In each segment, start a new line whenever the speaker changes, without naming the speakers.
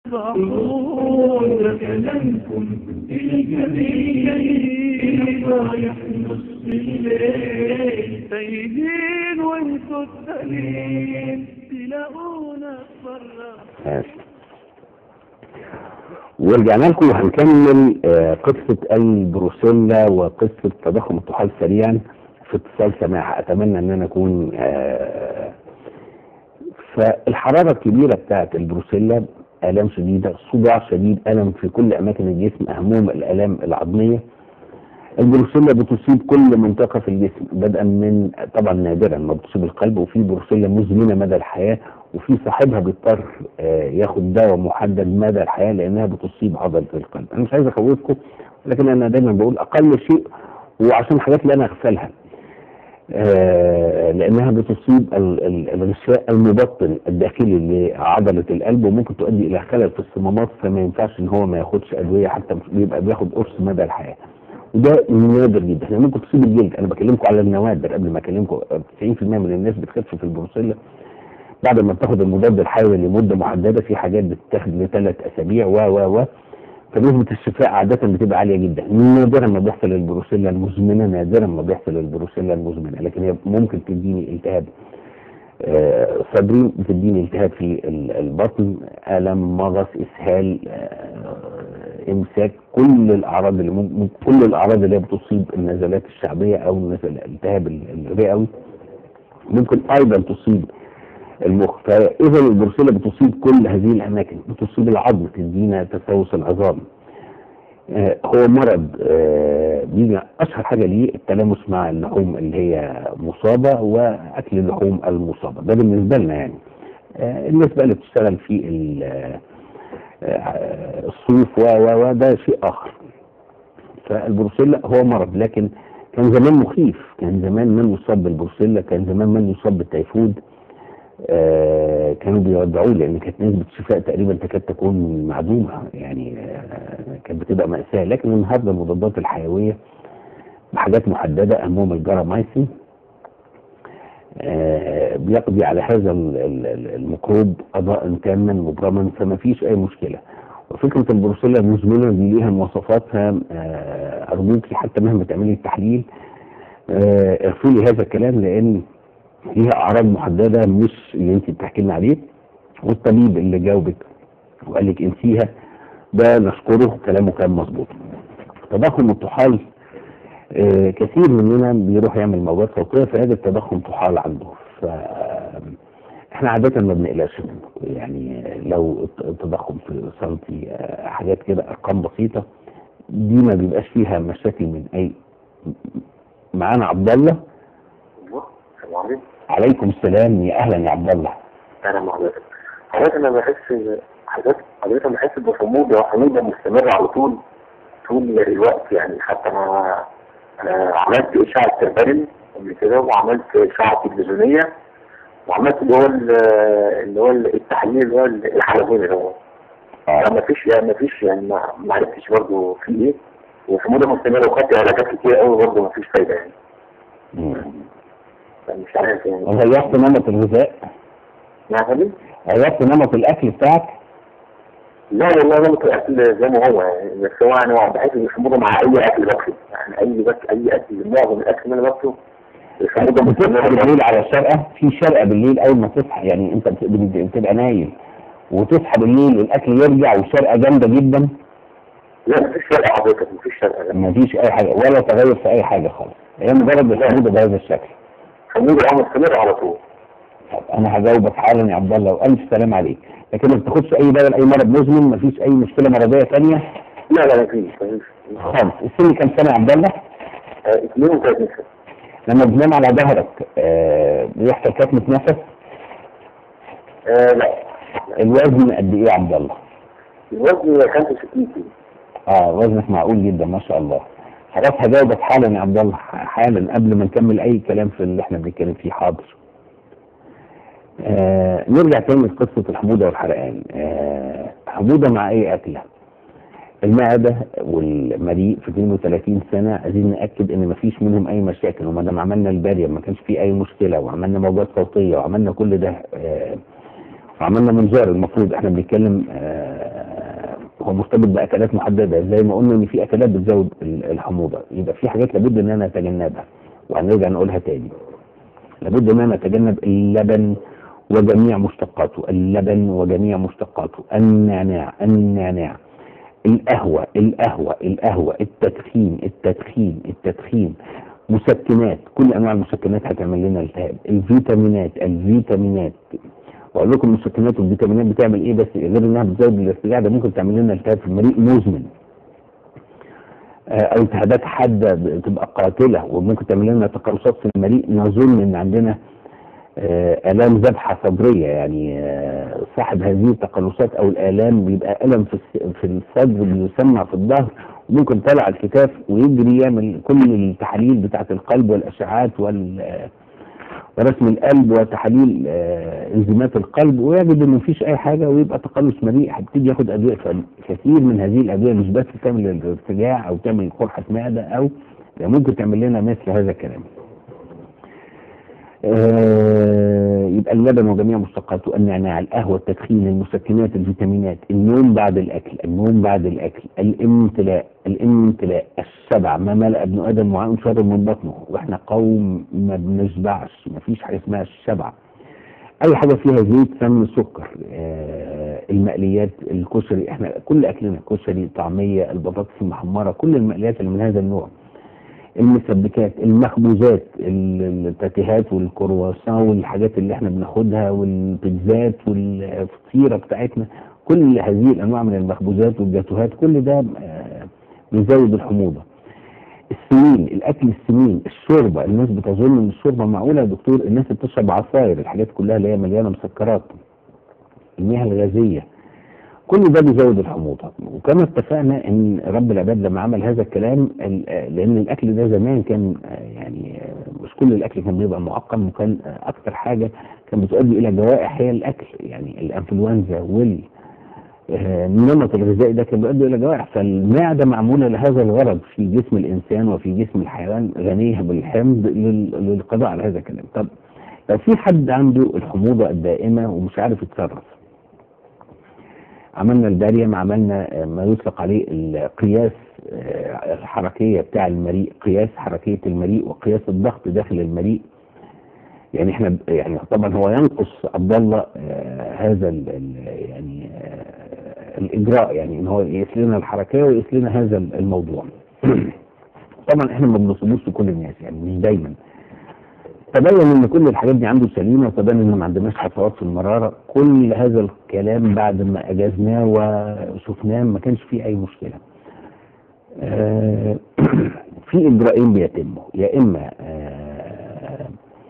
ضعون كلامكم الجميل رايح نص الليل تايهين وانتوا الدليل تلاقونا برا
ماشي. ورجعنا لكم وهنكمل آه، قصة البروسيلا وقصة تضخم الطحال سريعا في اتصال سماح اتمنى ان انا اكون آه، فالحرارة الكبيرة بتاعت البروسيلا آلام شديدة صداع شديد ألم في كل أماكن الجسم أهمهم الآلام العظمية البروسيلا بتصيب كل منطقة في الجسم بدءا من طبعا نادرا ما بتصيب القلب وفي بروسيلا مزمنة مدى الحياة وفي صاحبها بيضطر آه، ياخد دواء محدد مدى الحياة لأنها بتصيب عضلة القلب أنا مش عايز أخوفكم لكن أنا دايما بقول أقل شيء وعشان الحاجات اللي أنا أغفلها آه، لانها بتصيب ال- ال- الغشاء المبطن الداخلي لعضله القلب وممكن تؤدي الى خلل في الصمامات فما ينفعش ان هو ما ياخدش ادويه حتى مش- بيبقى بياخد قرص مدى الحياه وده نادر جدا احنا ممكن تصيب الجلد انا بكلمكم على النوادر قبل ما اكلمكم 90% من الناس بتخف في البروسيلا بعد ما بتاخد المضاد الحيوي لمده محدده في حاجات بتتاخد لثلاث اسابيع و و و فنسبة الشفاء عادة بتبقى عالية جدا نادرا ما بيحصل البروسيلا المزمنة نادرا ما بيحصل البروسيلا المزمنة لكن هي ممكن تديني التهاب آه، صدري بتديني التهاب في ال- البطن ألم مغص إسهال آه، إمساك كل الأعراض اللي ممكن كل الأعراض اللي هي بتصيب النزلات الشعبية أو النزل- الالتهاب ال- الرئوي ممكن أيضا تصيب المخ فاذا البروسيلا بتصيب كل هذه الاماكن بتصيب العظم تدينا تسوس العظام آه، هو مرض آه، بيجي اشهر حاجه ليه التلامس مع اللحوم اللي هي مصابه واكل اللحوم المصابه ده بالنسبه لنا يعني آه، الناس بقى اللي بتشتغل في ال- آه، آه، الصيف و و و ده شيء اخر فالبروسيلا هو مرض لكن كان زمان مخيف كان زمان من يصاب بالبروسيلا كان زمان من يصاب بالتيفود آه، كانوا بيودعوه لان كانت نسبه الشفاء تقريبا تكاد تكون معدومه يعني آه، كانت بتبقى ماساه لكن النهارده المضادات الحيويه بحاجات محدده اهمهم الجرامايسين آه، بيقضي على هذا ال- ال- ال- الميكروب قضاء تاما مبرما فما فيش اي مشكله وفكره البروسيلا المزمنه دي ليها مواصفاتها آه، ارجوكي حتى مهما تعملي التحليل آه، اغفلي هذا الكلام لان ليها اعراض محدده مش اللي انت بتحكي لنا عليه والطبيب اللي جاوبك وقال لك انسيها ده نشكره كلامه كان مظبوط تضخم الطحال آه، كثير مننا بيروح يعمل مواد صوتيه فيجد تضخم طحال عنده ف احنا عادة ما بنقلقش منه يعني لو التضخم في سنتي آه، حاجات كده ارقام بسيطة دي ما بيبقاش فيها مشاكل من اي معانا عبد الله
السلام عليكم
عليكم السلام يا اهلا يا عبد الله
اهلا بحضرتك حضرتك انا بحس حضرتك حضرتك انا بحس بحموضه حموضه مستمره على طول طول الوقت يعني حتى انا انا عملت اشعه تربين قبل كده وعملت اشعه تلفزيونيه وعملت اللي هو ال- اللي هو التحليل اللي هو الحلزوني اللي هو
اه
ما فيش يعني ما فيش يعني ما ما عرفتش برضه في ايه وحموضه مستمره وخدت علاجات كتير قوي برضه ما فيش فايده يعني
مم.
مش عارف يعني
غيرت نمط الغذاء
نعم يا فندم؟
غيرت نمط الاكل بتاعك
لا والله انا ممكن اكل زي ما هو يعني بس هو يعني هو بحس الحموضه مع اي اكل باكله يعني اي بس اي اكل معظم الاكل اللي انا باكله الحموضه
بتصحى
مستمره
بالليل على الشرقة في شرقة بالليل اول ما تصحى يعني انت بت- بت- بتبقى نايم وتصحى بالليل الاكل يرجع وشرقة جامدة جدا
لا مفيش فرق حضرتك مفيش فرق لا
ما فيش اي حاجة ولا تغير في اي حاجة خالص هي مجرد الحموضة بهذا الشكل
الحموضه اه مستمره على طول
طب انا هجاوبك حالا يا عبد الله والف سلام عليك لكن ما بتاخدش اي دواء لاي مرض مزمن ما فيش اي مشكله مرضيه ثانيه
لا لا مفيش مفيش
خالص السن كام سنه يا عبد الله
آه، 32 سنه
لما بتنام على ظهرك آه بيحصل كتمه نفس
آه لا
الوزن قد ايه يا عبد الله
الوزن 65 كيلو
اه وزنك معقول جدا ما شاء الله خلاص هجاوبك حالا يا عبد الله حالا قبل ما نكمل اي كلام في اللي احنا بنتكلم فيه حاضر آه نرجع تاني لقصة الحموضة والحرقان آه حموضة مع أي أكلة المعدة والمريء في 32 سنة عايزين نأكد إن مفيش منهم أي مشاكل وما دام عملنا البارية ما كانش فيه أي مشكلة وعملنا موجات صوتية وعملنا كل ده آه وعملنا منظار المفروض احنا بنتكلم آه مرتبط باكلات محدده زي ما قلنا ان في اكلات بتزود ال- الحموضه يبقى في حاجات لابد ان انا اتجنبها وهنرجع نقولها تاني لابد ان انا اتجنب اللبن وجميع مشتقاته اللبن وجميع مشتقاته النعناع النعناع القهوة القهوة القهوة التدخين التدخين التدخين مسكنات كل انواع المسكنات هتعمل لنا التهاب الفيتامينات الفيتامينات واقول لكم المسكنات والفيتامينات بتعمل ايه بس غير انها بتزود الارتجاع ده ممكن تعمل لنا التهاب في المريء مزمن آه، او التهابات حاده بتبقى قاتله وممكن تعمل لنا تقلصات في المريء نظن ان عندنا آه، الام ذبحه صدريه يعني آه، صاحب هذه التقلصات او الالام بيبقى الم في الس- في الصدر بيسمع في الظهر وممكن طلع الكتاف ويجري يعمل كل التحاليل بتاعه القلب والاشعاعات وال آه، ورسم القلب وتحاليل آه، انزيمات القلب ويجد ان مفيش اي حاجه ويبقى تقلص مريء هيبتدي ياخد ادويه فكثير من هذه الادويه مش بس تعمل الارتجاع او تعمل قرحه معده او ممكن تعمل لنا مثل هذا الكلام. آه، يبقى اللبن وجميع مشتقاته النعناع القهوة التدخين المسكنات الفيتامينات النوم بعد الأكل النوم بعد الأكل الامتلاء الامتلاء الشبع ما ملأ ابن آدم وعاء شر من بطنه واحنا قوم ما بنشبعش ما فيش حاجة اسمها الشبع أي حاجة فيها زيت سمن سكر آه، المقليات الكشري احنا كل أكلنا كشري طعمية البطاطس المحمرة كل المقليات اللي من هذا النوع المسبكات المخبوزات ال- الباتيهات والكرواسون والحاجات اللي احنا بناخدها والبيتزات والفطيره بتاعتنا كل هذه الانواع من المخبوزات والجاتوهات كل ده آه، بيزود الحموضه السمين الاكل السمين الشوربه الناس بتظن ان الشوربه معقوله يا دكتور الناس اللي بتشرب عصاير الحاجات كلها اللي هي مليانه مسكرات المياه الغازيه كل ده بيزود الحموضه وكما اتفقنا ان رب العباد لما عمل هذا الكلام ال- آه، لان الاكل ده زمان كان آه، يعني آه، مش كل الاكل كان بيبقى معقم وكان آه، اكتر حاجه كان بتؤدي الى جوائح هي الاكل يعني الانفلونزا وال آه، النمط الغذائي ده كان بيؤدي الى جوائح فالمعده معموله لهذا الغرض في جسم الانسان وفي جسم الحيوان غنيه بالحمض لل- للقضاء على هذا الكلام طب لو في حد عنده الحموضه الدائمه ومش عارف يتصرف عملنا الباريم عملنا آه، ما يطلق عليه القياس آه، الحركية بتاع المريء قياس حركية المريء وقياس الضغط داخل المريء يعني احنا ب- يعني طبعا هو ينقص عبد الله آه، هذا ال ال يعني آه، الاجراء يعني ان هو يقيس لنا الحركيه ويقيس لنا هذا الموضوع طبعا احنا ما بنصبوش لكل الناس يعني مش دايما تبين ان كل الحاجات دي عنده سليمه وتبين ان ما عندناش حفوات في المراره كل هذا الكلام بعد ما اجازناه وشفناه ما كانش فيه اي مشكله آه، في اجراءين بيتموا يا اما آه،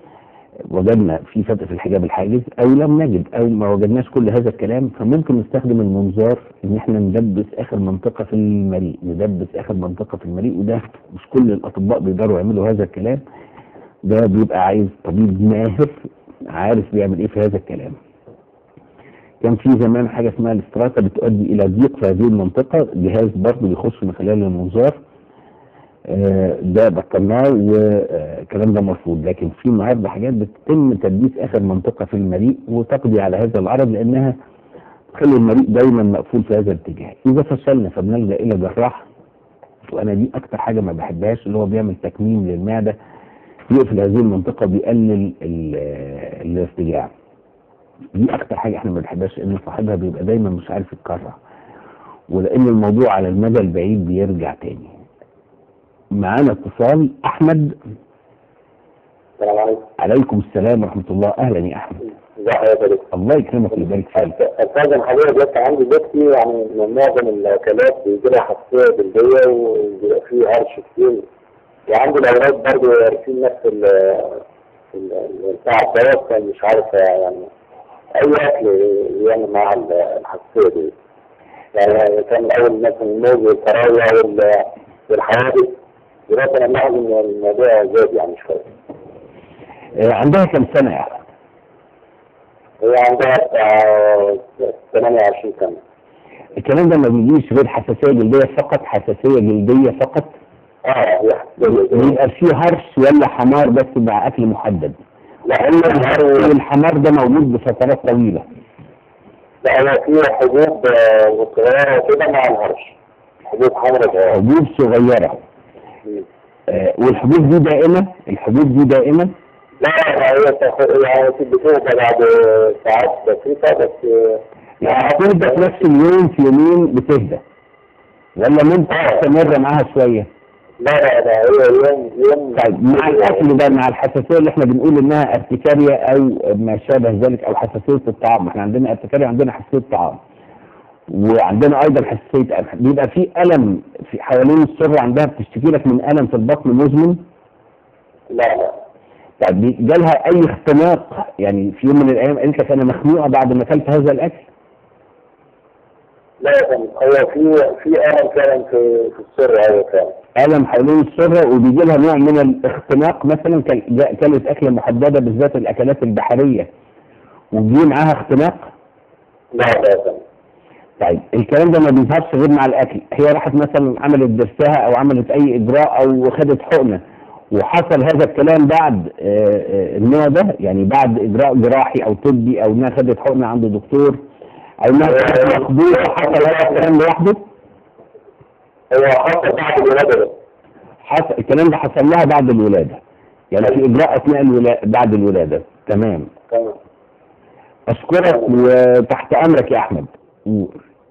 وجدنا في فتق في الحجاب الحاجز او لم نجد او ما وجدناش كل هذا الكلام فممكن نستخدم المنظار ان احنا ندبس اخر منطقه في المريء ندبس اخر منطقه في المريء وده مش كل الاطباء بيقدروا يعملوا هذا الكلام ده بيبقى عايز طبيب ماهر عارف بيعمل ايه في هذا الكلام كان في زمان حاجه اسمها الاستراتا بتؤدي الى ضيق في هذه المنطقه جهاز برضه بيخش من خلال المنظار آه، ده بطلناه والكلام ده مرفوض لكن في النهارده حاجات بتتم تدبيس اخر منطقه في المريء وتقضي على هذا العرض لانها تخلي المريء دايما مقفول في هذا الاتجاه اذا فشلنا فبنلجا الى جراح وانا دي اكتر حاجه ما بحبهاش اللي هو بيعمل تكميم للمعده يقفل هذه المنطقه بيقلل ال- الارتجاع دي اكتر حاجه احنا ما بنحبهاش ان صاحبها بيبقى دايما مش عارف يتكرر ولان الموضوع على المدى البعيد بيرجع تاني معانا اتصال احمد
السلام عليكم
عليكم السلام ورحمه الله اهلا يا احمد
ازي حضرتك
الله يكرمك ويبارك فيك
استاذن حضرتك بس عندي بيتي يعني من معظم الاكلات بيجي لها حساسيه جلديه وبيبقى فيه هرش كتير وعندي الاولاد برضه يارسين نفس ال ال- ال- بتاع الدواء كان مش عارف يعني اي اكل يعمل مع ال- الحساسيه دي يعني كان الاول مثلا الموز والفراوله وال- والحوادث دلوقتي انا ملاحظ ان الموضوع زاد يعني شويه
آه، عندها كم سنه يا احمد
هي عندها بتاع 28 سنه
الكلام ده ما بيجيش غير حساسيه جلديه فقط حساسيه جلديه فقط
اه هي حساسيه
بيبقى فيه هرش ولا حمار بس مع اكل محدد
لان الهرش
والحمار ده موجود بفترات طويله
لا هو في حبوب آه، صغيرة كده مع الهرش حبوب حمراء صغيرة
حبوب صغيرة آه، والحبوب دي دائمة الحبوب دي دائمة
لا لا هي تاخد- يعني بتبقى بعد ساعات بسيطة بس آه،
يعني هتهدى في نفس اليوم في يومين بتهدى ولا ممكن تستمر معاها شوية
لا لا لا هي يوم يوم
طيب مع الاكل ده مع الحساسيه اللي احنا بنقول انها ارتكاريه او ما شابه ذلك او حساسيه الطعام احنا عندنا ارتكاريه عندنا حساسيه طعام وعندنا ايضا حساسيه قمح بيبقى في الم في حوالين السره عندها بتشتكي لك من الم في البطن مزمن
لا لا
طيب بي- جالها اي اختناق يعني في يوم من الايام قالت لك انا مخنوقه بعد ما اكلت هذا الاكل
لا يا فندم هو في في ألم فعلا في في السر أيوة فعلا
الم حوالين السره وبيجي لها نوع من الاختناق مثلا كل- جا- كانت اكله محدده بالذات الاكلات البحريه وبيجي معاها اختناق
لا لا يا فندم
طيب الكلام ده ما بيظهرش غير مع الاكل هي راحت مثلا عملت درسها او عملت اي اجراء او خدت حقنه وحصل هذا الكلام بعد آه، آه، النوع ده يعني بعد اجراء جراحي او طبي او انها خدت حقنه عند دكتور او انها كانت مخبوطه حصل هذا الكلام لوحده
هو حصل بعد الولادة بس
حصل الكلام ده حصل لها بعد الولاده يعني في اجراء اثناء الولاده بعد الولاده تمام
تمام
اشكرك وتحت امرك يا احمد و-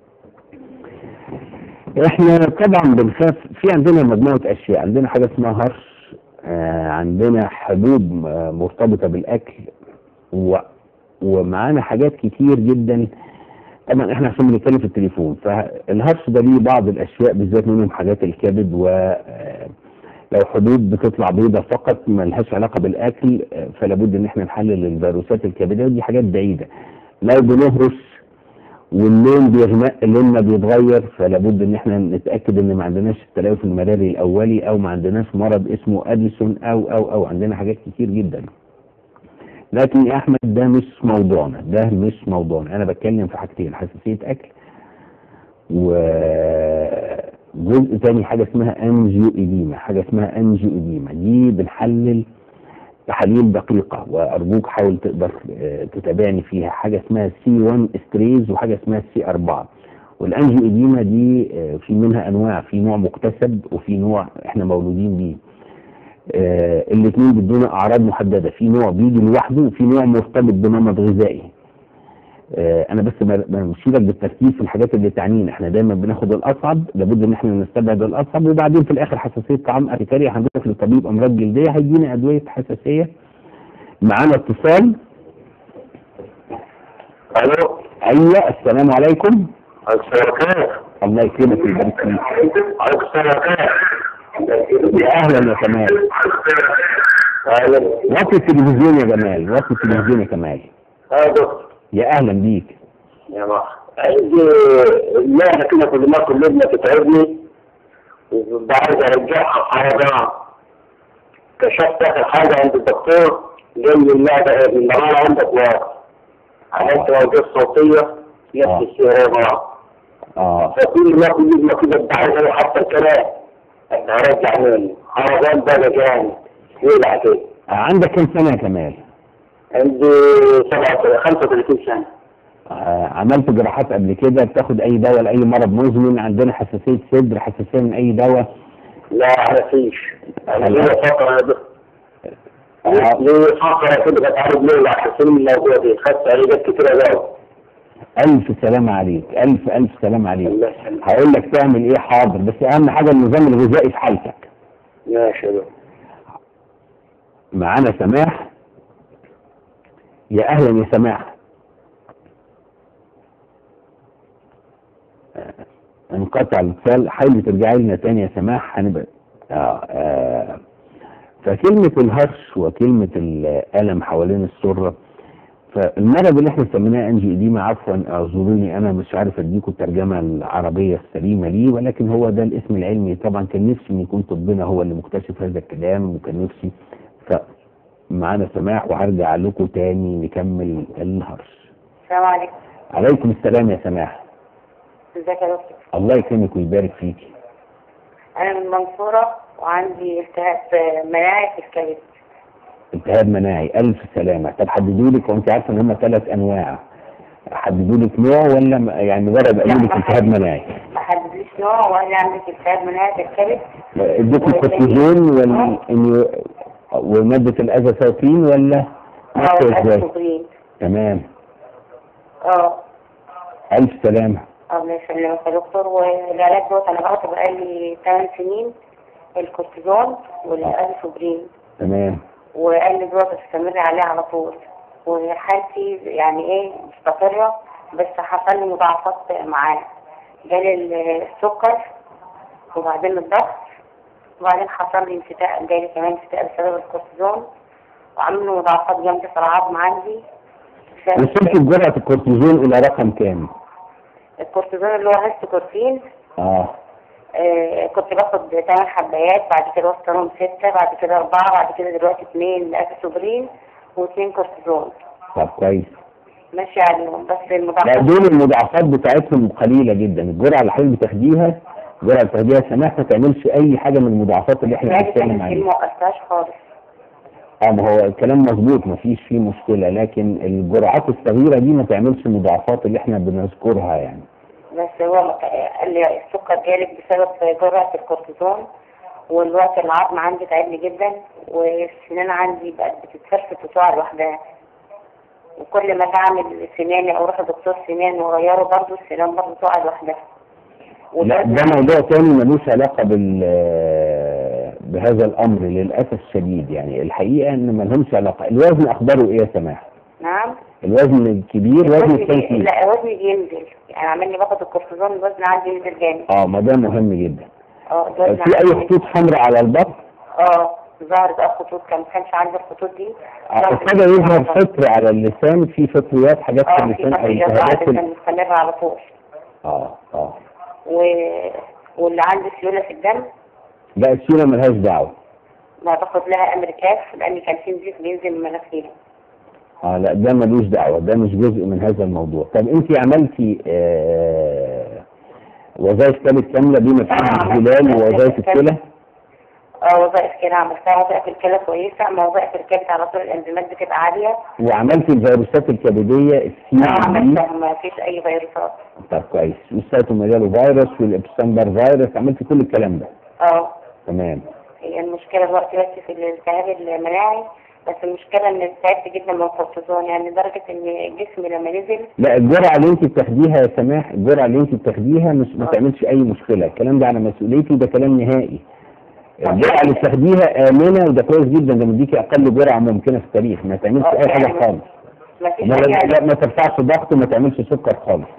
احنا طبعا بنخاف في عندنا مجموعه اشياء عندنا حاجه اسمها هرش آه عندنا حبوب آه مرتبطه بالاكل و ومعانا حاجات كتير جدا طبعا احنا عشان بنتكلم في التليفون فالهرش ده ليه بعض الاشياء بالذات منهم حاجات الكبد و آه، لو حدود بتطلع بيضة فقط ما لهاش علاقة بالأكل آه، فلا بد إن احنا نحلل الفيروسات الكبدية ودي حاجات بعيدة لو بنهرش واللون بيغمق لوننا بيتغير فلا بد إن احنا نتأكد إن ما عندناش التلوث المراري الأولي أو ما عندناش مرض اسمه أديسون أو أو أو عندنا حاجات كتير جدا لكن يا أحمد ده مش موضوعنا ده مش موضوعنا أنا بتكلم في حاجتين حساسية أكل وجزء تاني حاجة اسمها انجيو إديمة حاجة اسمها انجيو إديمة دي بنحلل تحاليل دقيقة وأرجوك حاول تقدر آه، تتابعني فيها حاجة اسمها سي 1 استريز وحاجة اسمها سي 4 والانجيو إديمة دي آه، في منها أنواع في نوع مكتسب وفي نوع احنا مولودين بيه آه الاثنين بيدونا أعراض محددة في نوع بيجي لوحده وفي نوع مرتبط بنمط غذائي آه، انا بس ب- بمشيلك بالترتيب في الحاجات اللي تعنينا احنا دايما بناخد الاصعب لابد ان احنا نستبعد الاصعب وبعدين في الاخر حساسيه طعام ارتكاريه هنروح لطبيب امراض جلديه هيدينا ادويه حساسيه معانا اتصال
ألو
ايوه السلام عليكم
السلام
الله يكرمك ويبارك فيك
عليكم السلام
يا اهلا يا كمال
أهلا
وطي التلفزيون يا جمال وطي التلفزيون يا كمال
أهلا دكتور
يا اهلا بيك
يا مرحبا عندي مهنة كده كل ما كل ابنة تتعبني وبعد ارجعها حاجة كشفت اخر حاجة عند الدكتور قال لي لا ده المرارة عندك واقع عملت موجات صوتية
آه.
نفس السيارة
اه
فكل ما كل ابنة كده بعد انا حتى الكلام انت هرجع مني هرجان بقى جاني يلعب كده
عندك كم سنه يا كمال
عندي سبعة 35 سنة
آه، عملت جراحات قبل كده بتاخد اي دواء لاي مرض مزمن عندنا حساسيه صدر حساسيه من اي دواء
لا ما فيش انا ليا فترة يا دكتور
آه.
ليه فترة كده بتعرض ليه عشان الموضوع ده خدت علاجات كتيرة قوي
الف سلام عليك الف الف سلام عليك
الله يسلمك
هقول لك تعمل ايه حاضر بس اهم حاجه النظام الغذائي في حالتك
ماشي يا دكتور
معانا سماح يا اهلا يا سماح آه، انقطع الاتصال حاولي ترجعي لنا تاني يا سماح هنبقى آه آه فكلمة الهرش وكلمة الألم حوالين السرة فالمرض اللي احنا سميناه انجي اديما عفوا اعذروني انا مش عارف اديكم الترجمه العربيه السليمه ليه ولكن هو ده الاسم العلمي طبعا كان نفسي ان يكون طبنا هو اللي مكتشف هذا الكلام وكان نفسي فمعانا سماح وهرجع لكم تاني نكمل الهرش
السلام عليكم
عليكم السلام يا سماح
ازيك يا دكتور
الله يكرمك ويبارك فيكي
انا من المنصورة وعندي التهاب مناعي في الكبد
التهاب مناعي الف سلامه طب حددوا لي وانت عارفه ان هم ثلاث انواع حددوا لك نوع ولا م- يعني مجرد قالوا لك
ما
التهاب
حددوش.
مناعي
ما حددليش نوع وقال لي عندك التهاب مناعي الكبد
ادوك الكورتيزون ولا إنه- ومادة الازاثيوبين ولا
اه
ماشية ازاي؟
الأسوبرين
تمام
اه
الف سلامة
الله يسلمك يا دكتور والعلاج دوت انا باخده بقالي 8 سنين الكورتيزون والأسوبرين
تمام
وقال لي دوت استمر عليه على طول وحالتي يعني ايه مستقرة بس حصل لي مضاعفات معاه جالي السكر وبعدين الضغط وبعدين حصل لي انفتاء جالي كمان انفتاء بسبب الكورتيزون وعمل لي مضاعفات جامدة في العظم عندي
وصلت بجرعة الكورتيزون إلى رقم كام؟
الكورتيزون اللي هو هيستوكورتين
اه
آه كنت باخد ثمان حبايات بعد كده وصلتهم ستة بعد كده أربعة بعد كده دلوقتي اثنين أكسوبرين واثنين كورتيزون
طب كويس
ماشي عليهم بس
لا
المضاعفات
دول المضاعفات بتاعتهم قليلة جدا الجرعة اللي حضرتك بتاخديها الجرعة اللي بتاخديها سماح ما تعملش أي حاجة من المضاعفات اللي احنا
العلاج
بنتكلم
التاني
عليها
ما وقفتهاش خالص
اه ما هو الكلام مظبوط مفيش فيه مشكلة لكن الجرعات الصغيرة دي ما تعملش المضاعفات اللي احنا بنذكرها يعني
بس هو ما ك- قال لي السكر جالك بسبب جرعة الكورتيزون والوقت العظم عندي تعبني جدا والسنان عندي بقت بتتفرفت وتقع لوحدها وكل ما بعمل سناني او اروح لدكتور سنان واغيره برضه السنان برضه تقع لوحدها
لا ده موضوع تاني ملوش علاقة بال بهذا الأمر للأسف الشديد يعني الحقيقة إن ما لهمش علاقة الوزن أخباره إيه يا سماح؟
نعم
الوزن الكبير وزن
وزني بي-
التنفيذ
لا وزني بينزل يعني عمال لي باخد الكورتيزون الوزن عندي ينزل جامد
اه ما ده مهم جدا
اه الوزن
في أي
عندي-
خطوط حمراء على البطن؟
اه ظهرت بقى خطوط كان ما كانش عندي الخطوط دي ظهرت
ابتدى يظهر فطر على اللسان في فطريات حاجات في
اه في
اللسان أو
فطريات
التهابات
قاعدة
ال-
مستمرة على طول
اه اه
و... واللي عندي سيولة في الدم
لا السيرة ملهاش دعوة
ما باخد لها امريكاف لان كان في نزيف بينزل من مناخيري
اه لا ده ملوش دعوة ده مش جزء من هذا الموضوع طب انت عملتي آه وظائف كامل كاملة بما فيه
آه، عملت
الهلال
وظائف
ووظائف
كاملة.
الكلى
اه وظائف كده عملتها وظائف الكلى كويسة اما وظائف الكبد على طول الانزيمات بتبقى عالية
وعملتي الفيروسات الكبدية السي
اه
دي
عملتها ما فيش اي فيروسات
طب كويس والسيتوميجالو فيروس والابستمبر فيروس عملتي كل الكلام ده
اه
تمام
هي المشكلة دلوقتي بس في الالتهاب المناعي بس المشكلة ان تعبت جدا من الكورتيزون يعني لدرجة ان جسمي لما نزل
لا الجرعة اللي انت بتاخديها يا سماح الجرعة اللي انت بتاخديها مش ما
آه.
تعملش اي مشكلة الكلام ده على مسؤوليتي وده كلام نهائي
طب
الجرعة اللي
يعني-
بتاخديها آمنة وده كويس جدا ده مديكي أقل جرعة ممكنة في التاريخ ما تعملش
آه،
أي حاجة
يعني
خالص
ما فيش
ما,
اي
لا
علاج
ما ترفعش ضغط وما تعملش سكر خالص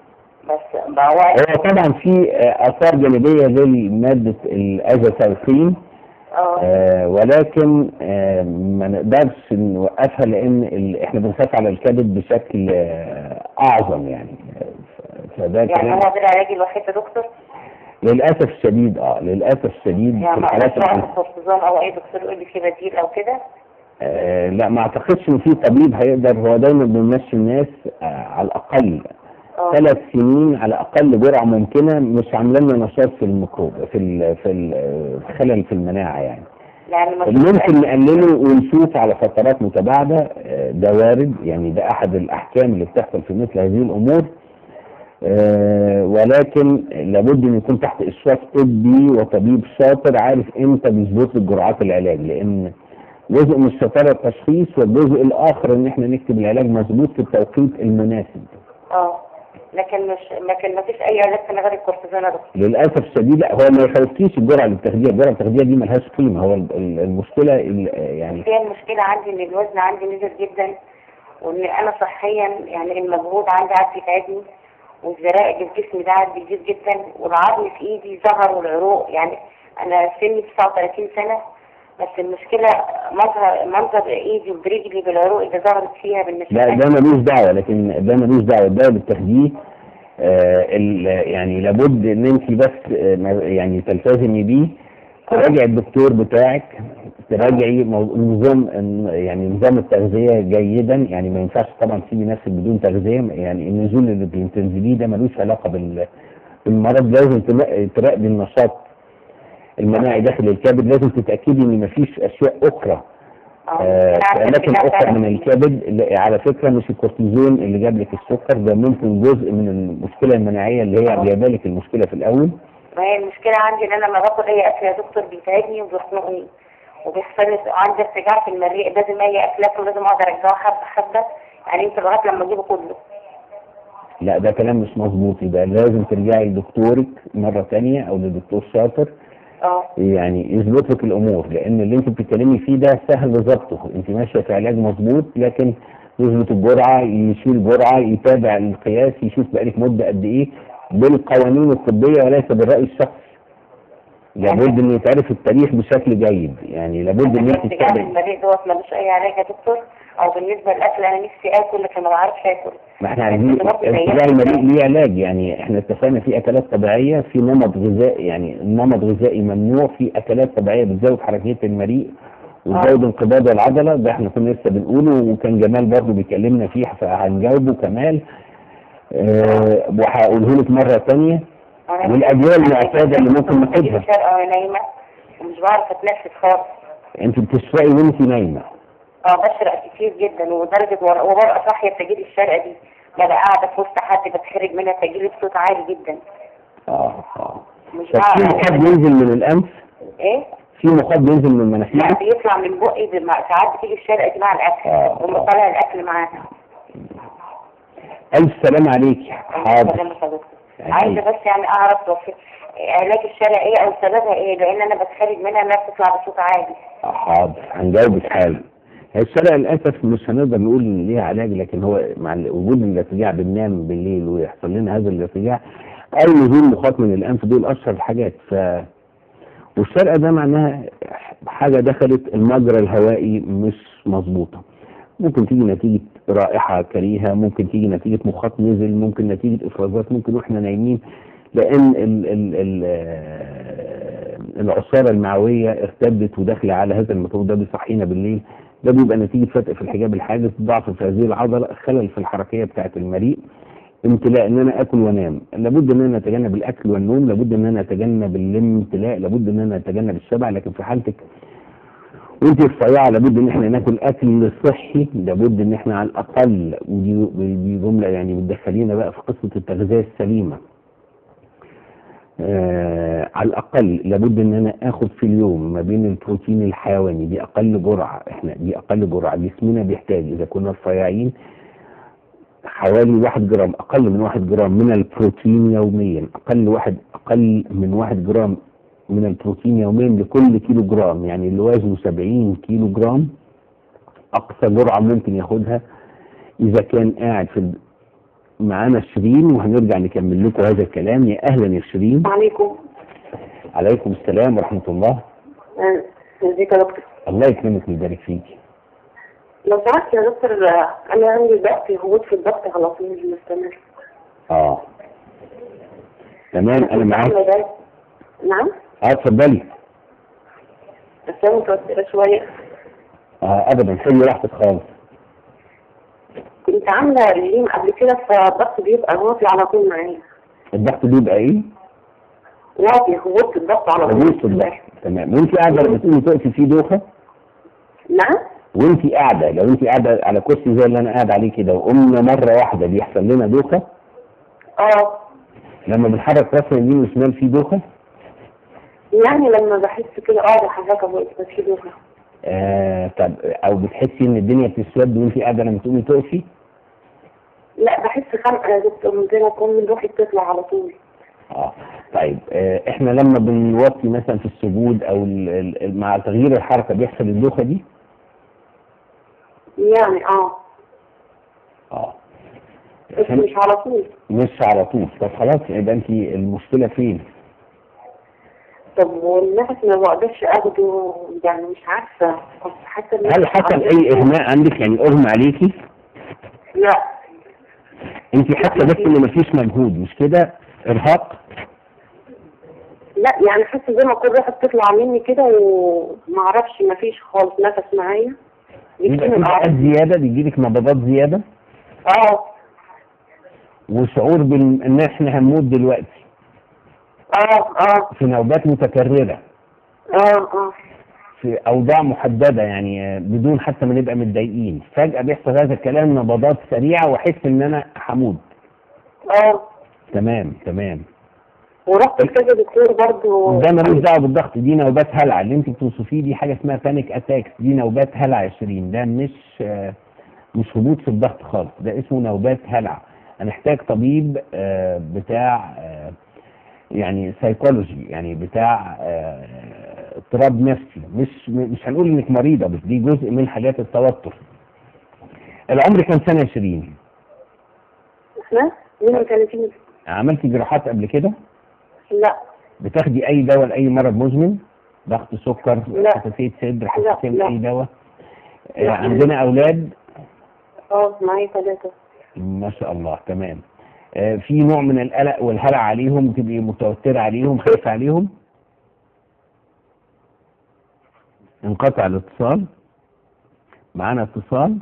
بس بقى هو
هو طبعا في آه، آثار جانبية لمادة الأزاثيوبين
اه
آه ولكن آه ما نقدرش نوقفها لأن ال- احنا بنخاف على الكبد بشكل آه أعظم يعني ف- فده
يعني
كلام
هو ده العلاج الوحيد يا دكتور
للأسف الشديد اه للأسف الشديد
يعني
في
ما
الحالات
اقدرش
اللي-
اخد كورتيزون او اي دكتور يقول لي في بديل او كده
آه لا ما اعتقدش ان في طبيب هيقدر هو دايما بيمشي الناس آه على الاقل
اه
ثلاث سنين على اقل جرعه ممكنه مش عامله لنا نشاط في الميكروب في ال في ال في خلل في المناعه يعني
يعني ما
اللي ممكن نقلله ونشوف على فترات متباعده آه، ده وارد يعني ده احد الاحكام اللي بتحصل في مثل هذه الامور آه، ولكن لابد ان يكون تحت اشراف طبي وطبيب شاطر عارف امتى بيظبط لك جرعات العلاج لان جزء من الشطاره التشخيص والجزء الاخر ان احنا نكتب العلاج مظبوط في التوقيت المناسب
اه لكن مش لكن ما فيش اي علاج تاني غير الكورتيزون يا دكتور
للاسف الشديد لا هو ما يخوفكيش الجرعه اللي بتاخديها الجرعه اللي بتاخديها دي ملهاش قيمه هو ال- ال- المشكله ال- يعني
هي المشكلة عندي ان الوزن عندي نزل جدا وان انا صحيا يعني المجهود عندي قاعد بيتعبني والزرائب في جسمي ده قاعد بيزيد جدا والعظم في ايدي ظهر والعروق يعني انا سني 39 سنة بس المشكلة مظهر منظر ايدي وبرجلي بالعروق اللي ظهرت فيها بالنسبة
لا ده ملوش دعوه لكن ده ملوش دعوه ده اللي بتاخديه آه ال- يعني لابد ان انت بس آه ما- يعني تلتزمي بيه تراجعي الدكتور بتاعك تراجعي مو- نظام يعني نظام التغذيه جيدا يعني ما ينفعش طبعا تسيبي نفسك بدون تغذيه يعني النزول اللي بتنزليه ده ملوش علاقه بال بالمرض لازم تلا- تراقبي النشاط المناعي داخل الكبد لازم تتاكدي ان مفيش اشياء اخرى آه، في اماكن اخرى من الكبد اللي على فكره مش الكورتيزون اللي جاب لك السكر ده ممكن جزء من المشكله المناعيه اللي هي جايبه لك المشكله في الاول
ما هي المشكلة عندي ان انا لما باكل اي اكل يا دكتور بيتعبني وبيخنقني وبيحصل لي عندي ارتجاع في المريء لازم اي اكل اكله لازم اقعد ارجعه حبة حبة يعني يمكن لغاية لما اجيبه كله
لا ده كلام مش مظبوط يبقى لازم ترجعي لدكتورك مره تانية او لدكتور شاطر
اه
يعني يظبط لك الامور لان اللي انت بتتكلمي فيه ده سهل ضبطه انت ماشيه في علاج مظبوط لكن يظبط الجرعه يشيل جرعه يتابع القياس يشوف بقالك مده قد ايه بالقوانين الطبيه وليس بالراي الشخصي لابد ان يتعرف التاريخ بشكل جيد يعني لابد ان انت
الارتجاع في
تتابعي
المريء دوت ملوش اي علاج يا دكتور او بالنسبة للاكل انا نفسي اكل لكن ما بعرفش اكل
ما احنا عايزين ارتجاع المريء ليه علاج يعني احنا اتفقنا في اكلات طبيعيه في نمط غذائي يعني نمط غذائي ممنوع في اكلات طبيعيه بتزود حركيه المريء وتزود انقباض العضله ده احنا كنا لسه بنقوله وكان جمال برضه بيكلمنا فيه فهنجاوبه كمال أه وهقوله لك مره ثانيه
أنا
والأدوية المعتادة اللي ممكن ناخدها.
شرقة وانا نايمة ومش بعرف اتنفس خالص
انت بتشرقي وانت نايمه
اه بشرق كتير جدا ودرجة ور- وببقى صاحية تجيلي الشرقة دي ببقى قاعدة في وسط حد بتخرج منها تجيلي بصوت عالي جدا
اه اه
مش
طب في
بعرف
مخاط بينزل من الانف
ايه
في مخاط بينزل من
لا
المناخير
بيطلع من بقي بما- ساعات بتيجي الشرقة دي مع الاكل
آه.
ومطلع الاكل معاها
الف سلام عليك حاضر
سلام حضرتك. عايزة بس يعني اعرف لو في علاج الشرقة ايه او سببها ايه لان انا بتخرج منها انها بتطلع بصوت عالي
حاضر هنجاوبك حالا هي الشرق للاسف مش هنقدر نقول ان ليها علاج لكن هو مع ال- وجود الارتجاع بننام بالليل ويحصل لنا هذا الارتجاع او نزول مخاط من الانف دول اشهر الحاجات ف والشرقة ده معناها حاجة دخلت المجرى الهوائي مش مظبوطة ممكن تيجي نتيجة رائحة كريهة ممكن تيجي نتيجة مخاط نزل ممكن نتيجة إفرازات ممكن وإحنا نايمين لأن ال ال ال آه، العصارة المعوية ارتدت وداخلة على هذا المفروض ده بيصحينا بالليل ده بيبقى نتيجة فتق في الحجاب الحاجز ضعف في هذه العضلة خلل في الحركية بتاعة المريء امتلاء ان انا اكل وانام لابد ان انا اتجنب الاكل والنوم لابد ان انا اتجنب الامتلاء لابد ان انا اتجنب الشبع لكن في حالتك وانت رفيعه لابد ان احنا ناكل اكل صحي لابد ان احنا على الاقل ودي دي جمله يعني بتدخلينا بقى في قصه التغذيه السليمه آه على الاقل لابد ان انا اخد في اليوم ما بين البروتين الحيواني دي اقل جرعه احنا دي اقل جرعه جسمنا بيحتاج اذا كنا رفيعين حوالي واحد جرام اقل من واحد جرام من البروتين يوميا اقل واحد اقل من واحد جرام من البروتين يوميا لكل كيلو جرام يعني اللي وزنه 70 كيلو جرام اقصى جرعه ممكن ياخدها اذا كان قاعد في ال- معانا شيرين وهنرجع نكمل لكم هذا الكلام يا اهلا يا شيرين
عليكم
عليكم السلام ورحمه الله
آه، ازيك يا دكتور
الله يكرمك ويبارك فيك
لو سمحت يا دكتور آه، انا عندي ضغط هبوط في الضغط على طول مستمر
اه تمام انا معاك
عاملة ده- نعم
اه اتفضلي
بس انا متوترة شوية
اه ابدا خلي راحتك خالص
كنت عاملة رجيم قبل كده فالضغط بيبقى واطي على طول معايا
الضغط بيبقى ايه؟
واطي هبوط الضغط على طول
هبوط الضغط تمام وانت قاعده لما تيجي تقفي في دوخه
نعم
وانت قاعده لو انت قاعده على كرسي زي اللي انا قاعد عليه كده وقمنا مره واحده بيحصل لنا دوخه
اه
لما بنحرك راسنا يمين وشمال في دوخه
يعني لما بحس كده اه بحركة بقيت بس في دوخة
آه طب او بتحسي ان الدنيا بتسود وانت قاعده لما تقومي تقفي
لا بحس خنقة يا دكتور من غير اكون من روحي بتطلع على طول
اه طيب آه احنا لما بنوطي مثلا في السجود او ال ال مع تغيير الحركه بيحصل الدوخه دي
يعني اه
اه
بس مش على طول
مش على طول طب خلاص يبقى انت المشكله فين؟
طب والنفس ما بقدرش اخده يعني مش عارفة بس حاسة إن-
هل حصل اي اغماء عندك يعني اغمى عليكي؟
لا
انت حاسه بس ان مفيش مجهود مش كده؟ ارهاق؟
لا يعني حاسه زي ما اكون روحي بتطلع مني كده وما اعرفش ما فيش خالص نفس معايا
يبقى
يمكن
في
الأعراض.
حاجات زياده بيجيلك نبضات زياده
اه
وشعور بان ان احنا هنموت دلوقتي
اه اه
في نوبات متكرره
اه اه
في اوضاع محدده يعني آه، بدون حتى ما نبقى متضايقين فجاه بيحصل هذا الكلام نبضات سريعه واحس ان انا حمود
اه
تمام تمام
ورحت لكذا دكتور برضه
ده ملوش دعوه بالضغط دي نوبات هلع اللي انت بتوصفيه دي حاجه اسمها بانيك اتاكس دي نوبات هلع يا شيرين ده مش آه، مش هبوط في الضغط خالص ده اسمه نوبات هلع هنحتاج طبيب آه، بتاع آه، يعني سايكولوجي يعني بتاع آه، اضطراب نفسي مش مش هنقول انك مريضه بس دي جزء من حاجات التوتر العمر كام سنه يا شيرين
احنا 32
عملتي جراحات قبل كده
لا
بتاخدي اي دواء لاي مرض مزمن ضغط سكر
لا.
حساسيه صدر
لا،
حساسيه من
لا.
اي دواء آه،
لا.
عندنا اولاد
اه معايا ثلاثة
ما شاء الله تمام آه، في نوع من القلق والهلع عليهم تبقي متوتره عليهم خايفه عليهم انقطع الاتصال معانا اتصال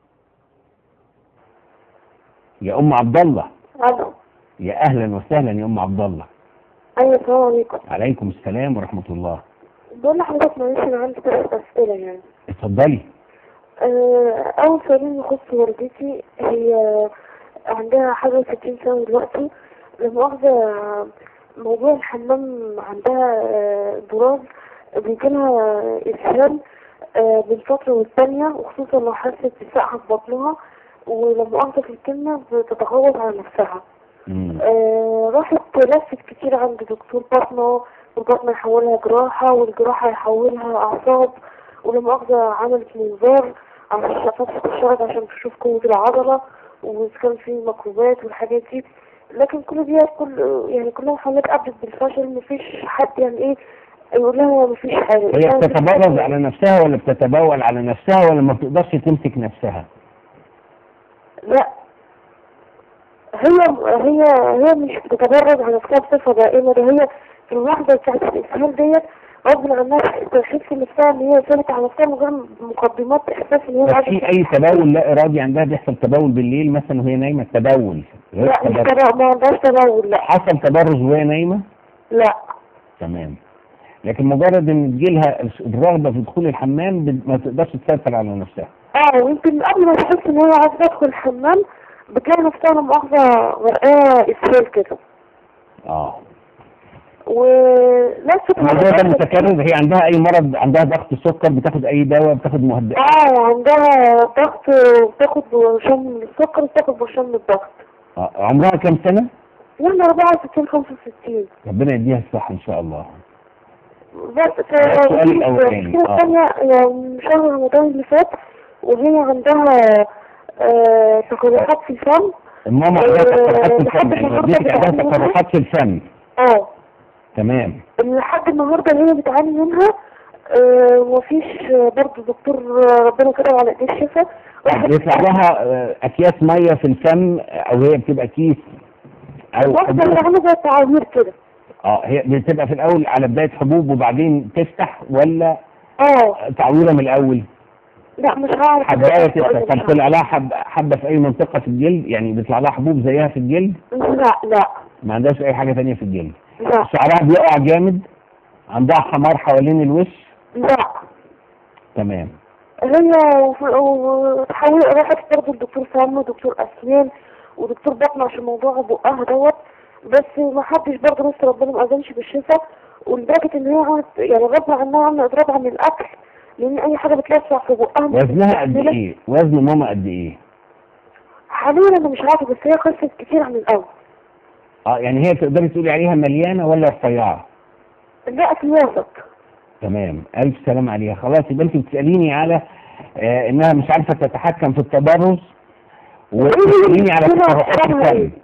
يا ام عبد الله
الو
يا اهلا وسهلا يا ام عبد الله
ايوه السلام عليكم
عليكم السلام ورحمه الله
بقول لحضرتك معلش انا عندي ثلاث اسئله يعني
اتفضلي
آه، اول سؤالين يخص والدتي هي عندها حاجه وستين سنه دلوقتي لا مؤاخذه موضوع الحمام عندها آه، براز بيجيلها اسهال آه، بين فتره والتانية وخصوصا لو حست بسقعه في بطنها ولا مؤاخذه في الكلمه بتتغوط على نفسها
مم.
آه، راحت لفت كتير عند دكتور بطنة والبطنة يحولها جراحة والجراحة يحولها أعصاب ولما مؤاخذة عملت منظار على فتحة الشرج عشان تشوف قوة العضلة وإذا كان في ميكروبات والحاجات دي لكن كل دي كل يعني كلها محاولات أبدت بالفشل مفيش حد يعني إيه يقول لها مفيش حاجة
هي بتتبرز على نفسها ولا بتتبول على نفسها ولا ما بتقدرش تمسك نفسها
لا هي هي هي مش بتتبرج على نفسها بصفة دائمة ده هي في اللحظة بتاعت الإسهال ديت غصب عنها تحس نفسها إن هي سالت على نفسها من غير مقدمات إحساس إن هي
بس
عايزة
في اي تبول لا ارادي عندها بيحصل تبول بالليل مثلا وهي نايمه تبول غير
لا مش
تبرز.
تبول ما عندهاش تبول لا
حصل تبرز وهي نايمه
لا
تمام لكن مجرد ان تجيلها الرغبه في دخول الحمام ب- ما تقدرش تسيطر على نفسها
اه ويمكن قبل ما تحس إن هي عايزة تدخل الحمام بتلاقي نفسها لا مؤاخذة غرقانة إسهال كده
اه
ولفت
الموضوع ده متكرر هي عندها اي مرض عندها ضغط سكر بتاخد اي دواء بتاخد مهدئات
اه عندها ضغط بتاخد برشام من السكر وبتاخد برشام من الضغط
آه. عمرها كام سنه
يعني 64 65
ربنا يديها الصحه ان شاء الله
بس ف
السؤال الأولاني،
المشكلة
آه.
الثانية يعني شهر رمضان اللي فات وهي عندها آه، تقرحات في الفم
الماما عندها تقرحات في
لحد
الفم يعني
النهاردة
والدتك عندها
بتعاني منها.
تقرحات في الفم
اه
تمام
لحد النهارده اللي هي بتعاني منها آه، ومفيش آه، برضه دكتور آه، ربنا كرم على ايديه الشفاء واحد
بيطلع لها آه، اكياس ميه في الفم او هي بتبقى كيس او
واحدة اللي
حبوب
عاملة زي التعابير كده
اه هي بتبقى في الاول على بدايه حبوب وبعدين تفتح ولا
اه
تعويره من الاول
لا مش هعرف
حبايه تفتح طب طلع لها حب حبه في اي منطقه في الجلد يعني بيطلع لها حبوب زيها في الجلد
لا لا
ما عندهاش اي حاجه ثانيه في الجلد
لا
شعرها بيقع جامد عندها حمار حوالين الوش
لا
تمام
هي وتحاول راحت برضه لدكتور فم ودكتور اسنان ودكتور بطن عشان موضوع بقها دوت بس ما حدش برضه لسه ربنا ما اذنش بالشفاء ولدرجه ان هي عملت يعني غصب عنها عامله اضراب عن الاكل لان اي حاجه بتلسع في بقها مش
وزنها قد
بتستحملها.
ايه وزن ماما قد ايه
حاليا انا مش عارفه بس هي خست كتير عن الاول
اه يعني هي تقدري تقولي عليها مليانه ولا رفيعه
لا في الوسط
تمام الف سلام عليها خلاص يبقى انت بتساليني على آه انها مش عارفه تتحكم في التبرز وبتساليني على
كده
تقرحات
أسبابها
الفم
إيه؟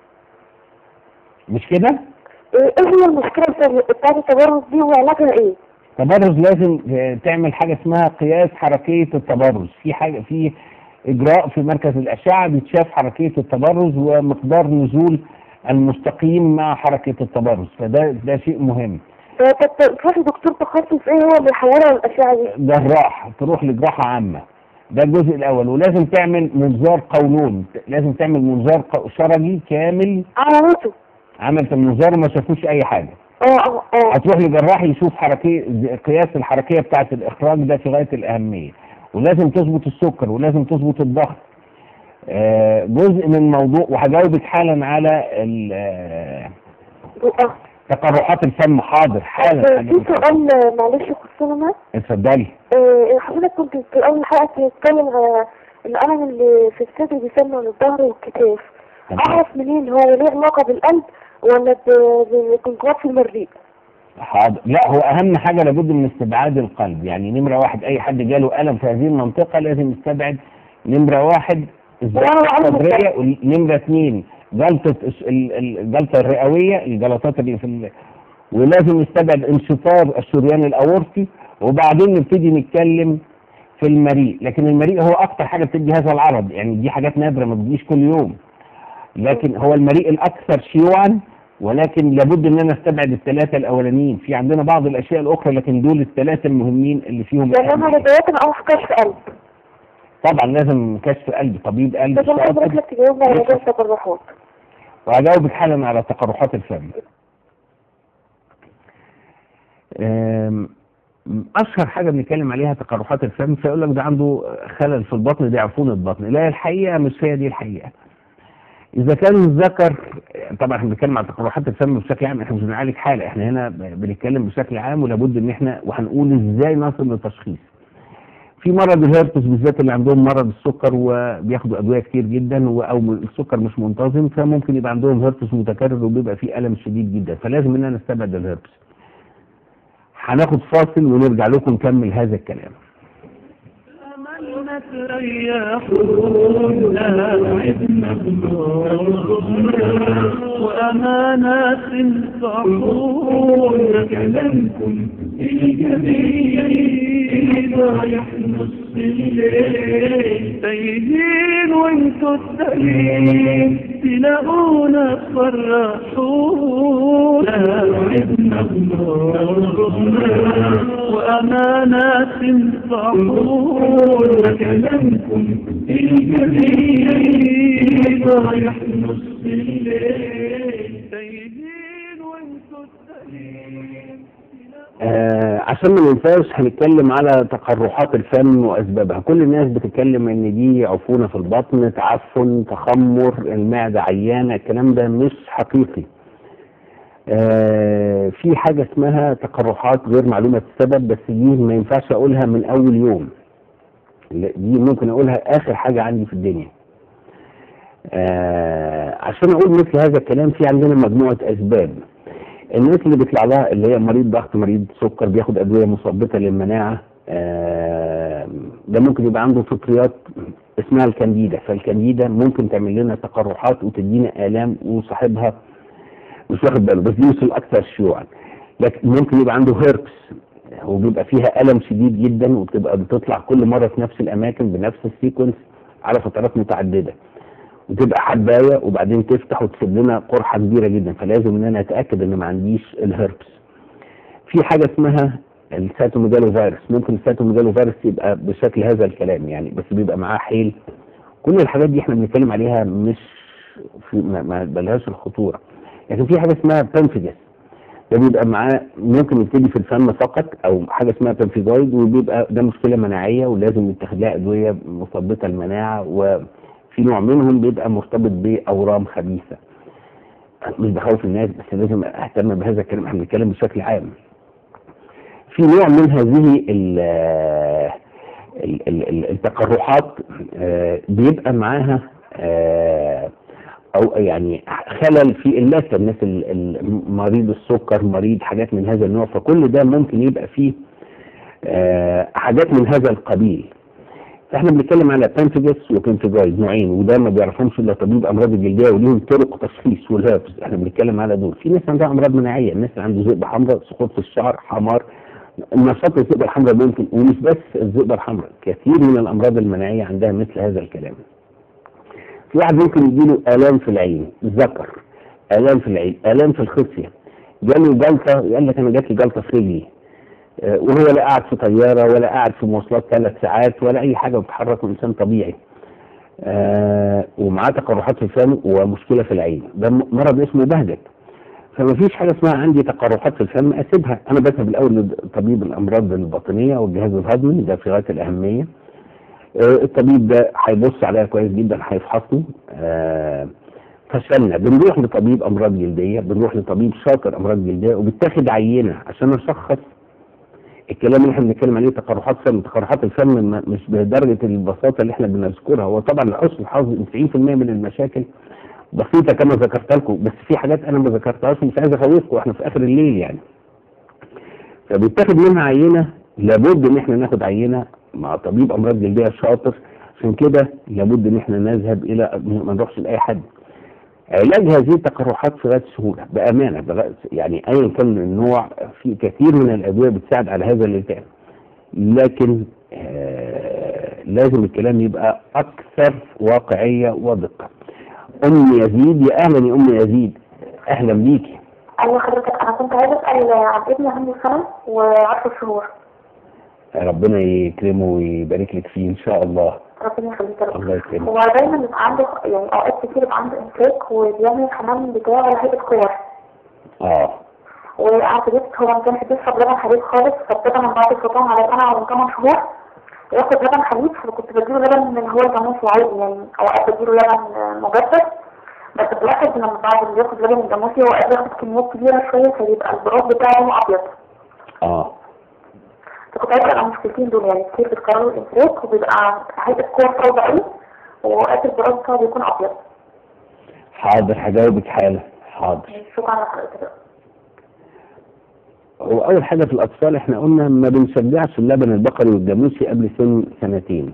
مش كده
ايه هي المشكله بتاعت التبرز دي وعلاجها ايه؟
التبرز لازم آه، تعمل حاجه اسمها قياس حركيه التبرز في حاجه في اجراء في مركز الاشعه بيتشاف حركيه التبرز ومقدار نزول المستقيم مع حركه التبرز فده ده شيء مهم
فتروحي دكتور تخصص ايه هو اللي يحولها للاشعه دي؟
جراح تروح لجراحة عامة ده الجزء الأول ولازم تعمل منظار قولون لازم تعمل منظار ق- شرجي كامل
عملته
عملت المنظار وما شافوش اي حاجه
اه اه اه
هتروح لجراح يشوف حركيه قياس الحركيه بتاعه الاخراج ده في غايه الاهميه ولازم تظبط السكر ولازم تظبط الضغط آه، جزء من الموضوع وهجاوبك حالا على ال- آه،
اه
تقرحات الفم حاضر حالا
في
هجاوبك.
سؤال معلش يخصنا أنا.
اتفضلي
آه، حضرتك كنت في أول حلقة بتتكلم على الألم اللي في الصدر بيسمى من الظهر والكتاف
تمام.
أعرف منين هو ليه علاقة بالقلب ولا ب- بالانقباض في المريء؟
حاضر لا هو اهم حاجه لابد من استبعاد القلب يعني نمره واحد اي حد جاله الم في هذه المنطقه لازم يستبعد نمره واحد الزكاه
وأنا عارفة
الصدريه ونمره اثنين جلطه الس- ال- ال- الجلطه الرئويه الجلطات اللي في ال... ولازم نستبعد انشطار الشريان الاورطي وبعدين نبتدي نتكلم في المريء لكن المريء هو اكتر حاجه بتدي هذا العرض يعني دي حاجات نادره ما بتجيش كل يوم لكن هو المريء الاكثر شيوعا ولكن لابد ان انا استبعد الثلاثه الاولانيين في عندنا بعض الاشياء الاخرى لكن دول الثلاثه المهمين اللي فيهم
لأن أنا
الأهمية.
بداية أعرف كشف قلب
طبعا لازم كشف قلب طبيب قلب
بس أنا عايز
شاطر
لك تجاوبني على موضوع التقرحات
وهجاوبك حالا على تقرحات الفم أم، اشهر حاجه بنتكلم عليها تقرحات الفم فيقول لك ده عنده خلل في البطن دي عفون البطن لا الحقيقه مش هي دي الحقيقه اذا كان الذكر طبعا احنا بنتكلم عن تقرحات الفم بشكل عام احنا مش بنعالج حاله احنا هنا بنتكلم بشكل عام ولابد ان احنا وهنقول ازاي نصل للتشخيص في مرض الهرتس بالذات اللي عندهم مرض السكر وبياخدوا ادويه كتير جدا و- او السكر مش منتظم فممكن يبقى عندهم هرتس متكرر وبيبقى فيه الم شديد جدا فلازم ان انا نستبعد الهرتس هناخد فاصل ونرجع لكم نكمل هذا الكلام
أملنا تريحون لاعبنا وأمانات صحون كلامكم الجميل إذا يحنس الليل تايهين وانتوا الدليل تلاقونا تفرحون لاعبنا وأمانات صحون كلامكم الجميل إذا يحنس الليل تايهين وانتوا الدليل
آه عشان ما ننساش هنتكلم على تقرحات الفم واسبابها كل الناس بتتكلم ان دي عفونه في البطن تعفن تخمر المعده عيانه الكلام ده مش حقيقي آه في حاجه اسمها تقرحات غير معلومه السبب بس دي ما ينفعش اقولها من اول يوم لا، دي ممكن اقولها اخر حاجه عندي في الدنيا آه عشان اقول مثل هذا الكلام في عندنا مجموعه اسباب الناس اللي بيطلع لها اللي هي مريض ضغط مريض سكر بياخد ادويه مثبطه للمناعه آه، ده ممكن يبقى عنده فطريات اسمها الكانديدا فالكانديدا ممكن تعمل لنا تقرحات وتدينا الام وصاحبها مش واخد باله بس دي مش الاكثر شيوعا لكن ممكن يبقى عنده هيربس وبيبقى فيها الم شديد جدا وبتبقى بتطلع كل مره في نفس الاماكن بنفس السيكونس على فترات متعدده وتبقى حبايه وبعدين تفتح وتسيب لنا قرحه كبيره جدا فلازم ان انا اتاكد ان ما عنديش الهربس في حاجه اسمها الساتوميجالو فيروس ممكن الساتوميجالو فيروس يبقى بشكل هذا الكلام يعني بس بيبقى معاه حيل كل الحاجات دي احنا بنتكلم عليها مش في ما, ما بلهاش الخطوره لكن في حاجه اسمها بنفيجس ده بيبقى معاه ممكن يبتدي في الفم فقط او حاجه اسمها بنفيجويد وبيبقى ده مشكله مناعيه ولازم يتاخد لها ادويه مثبطه المناعه وفي نوع منهم بيبقى مرتبط باورام خبيثه مش بخوف الناس بس لازم اهتم بهذا الكلام احنا بنتكلم بشكل عام في نوع من هذه ال ال- ال- ال- التقرحات آه، بيبقى معاها آه، او يعني خلل في اللثه الناس ال- ال- مريض السكر مريض حاجات من هذا النوع فكل ده ممكن يبقى فيه آه، حاجات من هذا القبيل فاحنا بنتكلم على بانفيجس وبنفيجويد نوعين وده ما بيعرفهمش الا طبيب امراض الجلديه وليهم طرق تشخيص والهربس احنا بنتكلم على دول في ناس عندها امراض مناعيه الناس اللي عنده ذئبه حمراء سقوط في الشعر حمار نشاط الذئبه الحمراء ممكن ومش بس الذئبه الحمراء كثير من الامراض المناعيه عندها مثل هذا الكلام في واحد ممكن يجيله الام في العين ذكر الام في العين الام في الخصيه جاله جلطه يقول لك انا جات لي جلطه في رجلي آه، وهو لا قاعد في طياره ولا قاعد في مواصلات ثلاث ساعات ولا اي حاجه بيتحرك انسان طبيعي آه ومعاه تقرحات في الفم ومشكله في العين ده م- مرض اسمه بهجت فما فيش حاجه اسمها عندي تقرحات في الفم اسيبها انا بذهب الاول لطبيب الامراض الباطنيه والجهاز الهضمي ده في غايه الاهميه آه، الطبيب ده هيبص عليها كويس جدا هيفحصني آه، فشلنا بنروح لطبيب امراض جلديه بنروح لطبيب شاطر امراض جلديه وبتاخد عينه عشان اشخص الكلام اللي احنا بنتكلم عليه تقرحات فم تقرحات الفم ما- مش بدرجه البساطه اللي احنا بنذكرها هو طبعا لحسن الحظ 90% من المشاكل بسيطه كما ذكرت لكم بس في حاجات انا ما ذكرتهاش ومش عايز اخوفكم احنا في اخر الليل يعني فبيتاخد منها عينه لابد ان احنا ناخد عينه مع طبيب امراض جلديه شاطر عشان كده لابد ان احنا نذهب الى ما نروحش لاي حد علاج هذه التقرحات في غايه السهوله بامانه بغاية يعني ايا كان النوع في كثير من الادويه بتساعد على هذا الالتئام لكن آه لازم الكلام يبقى اكثر واقعيه ودقه ام يزيد يا اهلا يا ام يزيد اهلا بيكي
ايوه حضرتك انا كنت عايزه اسال عن ابني عنده سنه وعشر شهور
ربنا يكرمه ويبارك لك فيه ان شاء الله
ربنا يخليك يا رب
الله يكرمك
هو دايما بيبقى عنده يعني اوقات كتير يبقى عنده امساك وبيعمل الحمام بتاعه على هيئه كور
اه
وقعدت جبت هو ما كانش بيشرب لبن حليب خالص فابتدى من بعد الفطام على سنه او 8 شهور ياخد لبن حليب فكنت بديله لبن من هو الجاموسي عادي يعني اوقات بديله لبن آه، مجفف بس بلاحظ ان من بعد اللي ياخد لبن الجاموسي هو قاعد ياخد كميات كبيره شويه فيبقى البراز بتاعه لونه ابيض
اه
فكنت عايزة على المشكلتين دول يعني كتير بتكرروا الانفراج وبيبقى هيئة كور صلبة قوي ووقت البراز بتاعه بيكون أبيض
حاضر هجاوبك حالا حاضر
شكرا على حضرتك
هو اول حاجه في الاطفال احنا قلنا ما بنشجعش اللبن البقري والجاموسي قبل سن سنتين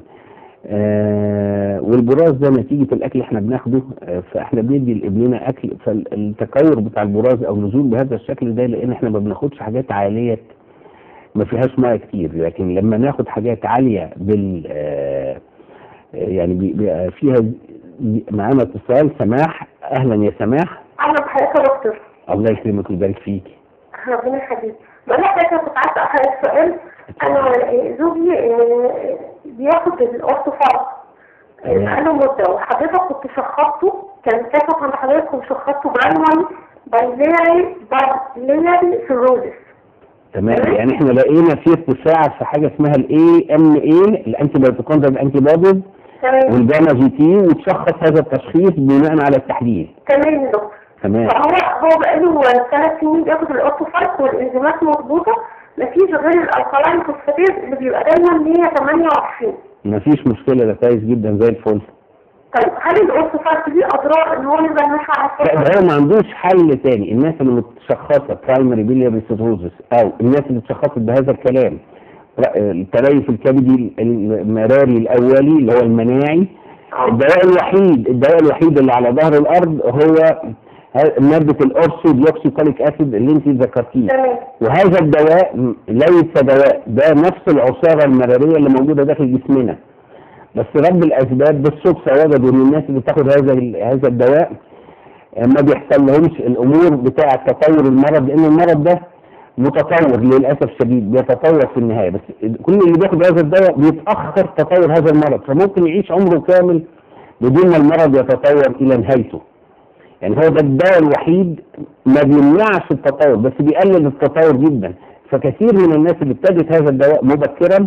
آه والبراز ده نتيجه الاكل اللي احنا بناخده آه فاحنا بندي لابننا اكل فالتكور بتاع البراز او نزول بهذا الشكل ده لان احنا ما بناخدش حاجات عاليه ما فيهاش ميه كتير لكن لما ناخد حاجات عاليه بال آه يعني بي- بيبقى فيها معانا اتصال سماح اهلا يا سماح
أهلا بحضرتك يا دكتور
الله يكرمك ويبارك فيك
ربنا يخليك بقول لحضرتك أنا كنت عايزة أسأل سؤال أنا آه، زوجي آه، بياخد الأورتوفال
تمام.
بقاله مدة وحضرتك كنت شخصته كان كاتب عند حضرتك وشخصته برايمري بايليري بايليري سيروزس
تمام يعني احنا لقينا في ارتفاع في حاجه اسمها الاي ام اي الانتي بايوتيكوندريال انتي بوديز
تمام
والجاما جي تي وتشخص هذا التشخيص بناء على التحليل
تمام يا دكتور
تمام
فهو هو بقاله ثلاث سنين بياخد الاوتوفايت والانزيمات مظبوطه مفيش غير الالكالاين فوسفاتيز اللي بيبقى دايما 128
مفيش مشكله ده كويس جدا زي الفل
طيب هل الاوتوفايت ليه اضرار ان هو يفضل ماشي على
لا
السكر؟
ده هو ما عندوش حل تاني الناس اللي متشخصه برايمري بيلياري سيروزس او الناس اللي اتشخصت بهذا الكلام ر- التليف الكبدي المراري الاولي اللي هو المناعي الدواء الوحيد الدواء الوحيد اللي على ظهر الارض هو ه- مادة الأورسو ديوكسيكوليك أسيد اللي أنت ذكرتيه
تمام
وهذا الدواء م- ليس دواء ده نفس العصارة المرارية اللي موجودة داخل جسمنا بس رب الأسباب بالصدفة وجدوا إن الناس اللي بتاخد هذا ال- هذا الدواء آه، ما بيحصل لهمش الأمور بتاعة تطور المرض لأن المرض ده متطور للأسف الشديد بيتطور في النهاية بس كل اللي بياخد هذا الدواء بيتأخر تطور هذا المرض فممكن يعيش عمره كامل بدون ما المرض يتطور إلى نهايته يعني هو ده الدواء الوحيد ما بيمنعش التطور بس بيقلل التطور جدا فكثير من الناس اللي ابتدت هذا الدواء مبكرا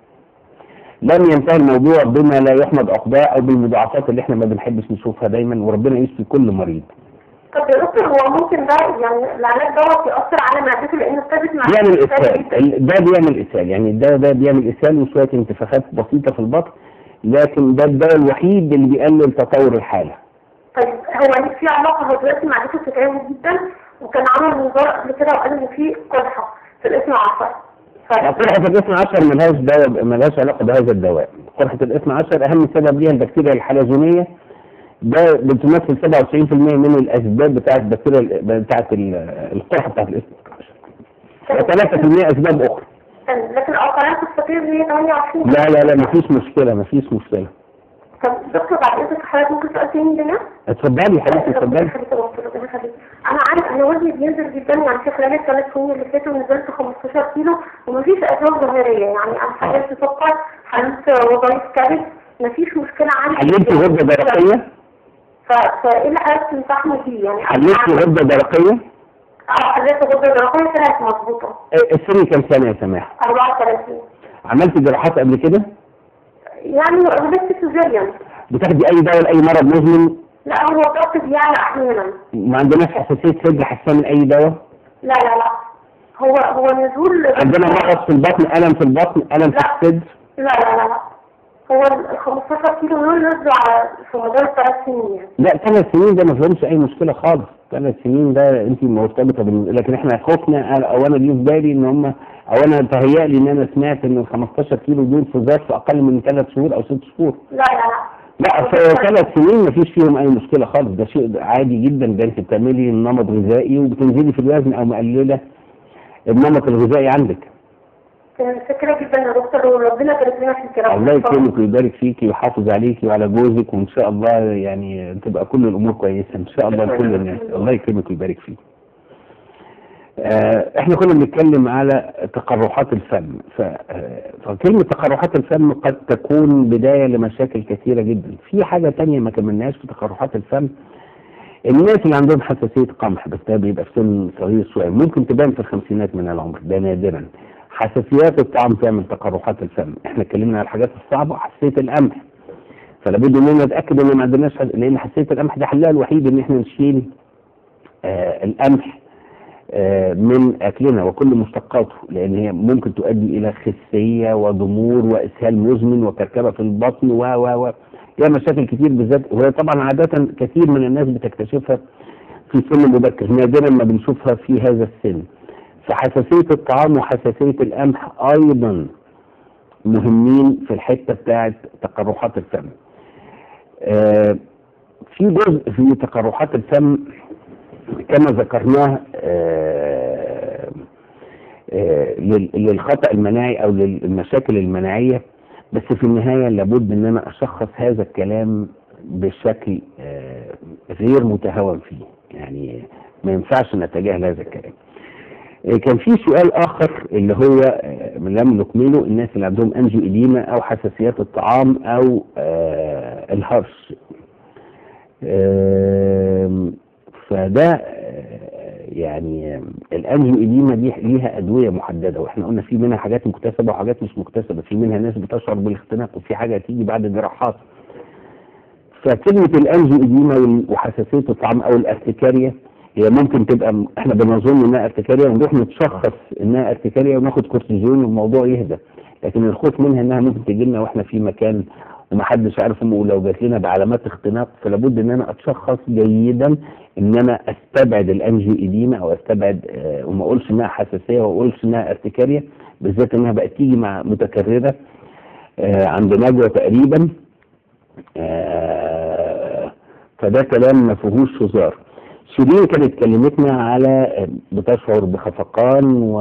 لم ينتهي الموضوع بما لا يحمد عقباه او بالمضاعفات اللي احنا ما بنحبش نشوفها دايما وربنا يشفي كل مريض
طب يا دكتور هو ممكن ده يعني العلاج دوت يأثر على معدته لان ابتدت معدته
بيعمل
تتسد
اسهال
جدا.
ال- ده بيعمل اسهال يعني الدواء ده بيعمل اسهال وشويه انتفاخات بسيطه في البطن لكن ده الدواء الوحيد اللي بيقلل تطور الحاله
طيب هو ليه في علاقه هو دلوقتي معدته بتتعبه جدا وكان عمل منظار قبل كده وقال ان في قرحه في الاسم عصر
قرحة الاثنى عشر ملهاش دواء ملهاش علاقة بهذا الدواء قرحة الاثنى عشر أهم سبب ليها البكتيريا الحلزونية ده بتمثل 97% من الأسباب بتاعت البكتيريا بتاعت ال- القرحة بتاعت الاثنى عشر و3% أسباب أخرى
لكن الالكالين فوسفاتيز هي 28
لا لا لا مفيش مشكلة مفيش مشكلة
طب دكتور بعد اذنك حضرتك ممكن سؤال تاني لنا؟
اتفضلي يا حبيبتي
ربنا
اتفضلي
يخليك يا دكتور ربنا يخليك انا عارف انا وزني بينزل جدا يعني في خلال الثلاث سنين اللي فاتوا نزلت 15 كيلو ومفيش اسباب ظاهريه يعني انا حللت سكر حللت وظائف كبد مفيش مشكله عندي
حللتي غدة درقية
ف- فايه اللي حضرتك تنصحني فيه يعني
حللتي غدة درقية
اه حضرتك غدة درقية طلعت مظبوطة
آه، السن كام سنه يا سماح
34
عملت جراحات قبل كده
يعني بس سيزيريان
بتاخدي اي دواء لاي مرض مزمن
لا هو ضغط يعني احيانا
ما عندناش حساسيه صدر حساسيه من اي دواء
لا لا لا هو هو نزول
عندنا مرض في البطن الم في البطن الم في
لا.
الصدر
لا لا لا لا هو ال 15 كيلو دول نزلوا على في مدار ثلاث سنين يعني
لا ثلاث سنين ده ما فيهمش اي مشكله خالص ثلاث سنين ده انت مرتبطه بال... لكن احنا خوفنا أنا- او انا دي في بالي ان هم او انا تهيألي ان انا سمعت ان ال 15 كيلو دول في ظرف اقل من ثلاث شهور او ست شهور
لا لا لا
لا في ثلاث سنين ما فيش فيهم اي مشكله خالص ده شيء عادي جدا ده انت بتعملي نمط غذائي وبتنزلي في الوزن او مقلله النمط الغذائي عندك
كان فكرة جدا يا دكتور وربنا يبارك لنا في الكلام
الله يكرمك ويبارك فيكي ويحافظ عليكي وعلى جوزك وان شاء الله يعني تبقى كل الامور كويسه ان شاء الله لكل الناس الله يكرمك ويبارك فيك. آه، احنا كنا بنتكلم على تقرحات الفم ف- آه، فكلمة تقرحات الفم قد تكون بداية لمشاكل كثيرة جدا في حاجة تانية ما كملناش في تقرحات الفم الناس اللي عندهم حساسية قمح بس ده بيبقى في سن صغير شوية ممكن تبان في الخمسينات من العمر ده نادرا حساسيات الطعام تعمل تقرحات الفم احنا اتكلمنا على الحاجات الصعبة حساسية القمح فلابد اننا نتاكد ان ما عندناش حد... لان حساسيه القمح ده حلها الوحيد ان احنا نشيل آه القمح آه من اكلنا وكل مشتقاته لان هي ممكن تؤدي الى خسيه وضمور واسهال مزمن وكركبه في البطن و و و ليها مشاكل كتير بالذات وهي طبعا عاده كثير من الناس بتكتشفها في سن مبكر نادرا ما بنشوفها في هذا السن فحساسيه الطعام وحساسيه القمح ايضا مهمين في الحته بتاعت تقرحات الفم. آه في جزء في تقرحات الفم كما ذكرناه آه آه لل- للخطأ المناعي أو للمشاكل المناعية بس في النهاية لابد أن أنا أشخص هذا الكلام بشكل آه غير متهاون فيه يعني ما ينفعش نتجاهل هذا الكلام آه، كان في سؤال آخر اللي هو آه، لم نكمله الناس اللي عندهم أنجيو إديما أو حساسيات الطعام أو آه، الهرش آم، فده آه، يعني آم، الانجيو إديما دي ليها ادويه محدده واحنا قلنا في منها حاجات مكتسبه وحاجات مش مكتسبه في منها ناس بتشعر بالاختناق وفي حاجه هتيجي بعد الجراحات فكلمه الانجيو إديما وال- وحساسيه الطعام او الارتكاريه هي ممكن تبقى م- احنا بنظن انها ارتكاريه ونروح نتشخص انها ارتكاريه وناخد كورتيزون والموضوع يهدى لكن الخوف منها انها ممكن تجي لنا واحنا في مكان ومحدش عارف أم- ولو جات لنا بعلامات اختناق فلابد ان انا اتشخص جيدا ان انا استبعد الانجيو ايديما او استبعد آه وما اقولش انها حساسيه وما اقولش انها ارتكاريه بالذات انها بقت تيجي مع متكرره آه عند نجوى تقريبا آه فده كلام ما فيهوش هزار شيرين كانت كلمتنا على آه، بتشعر بخفقان و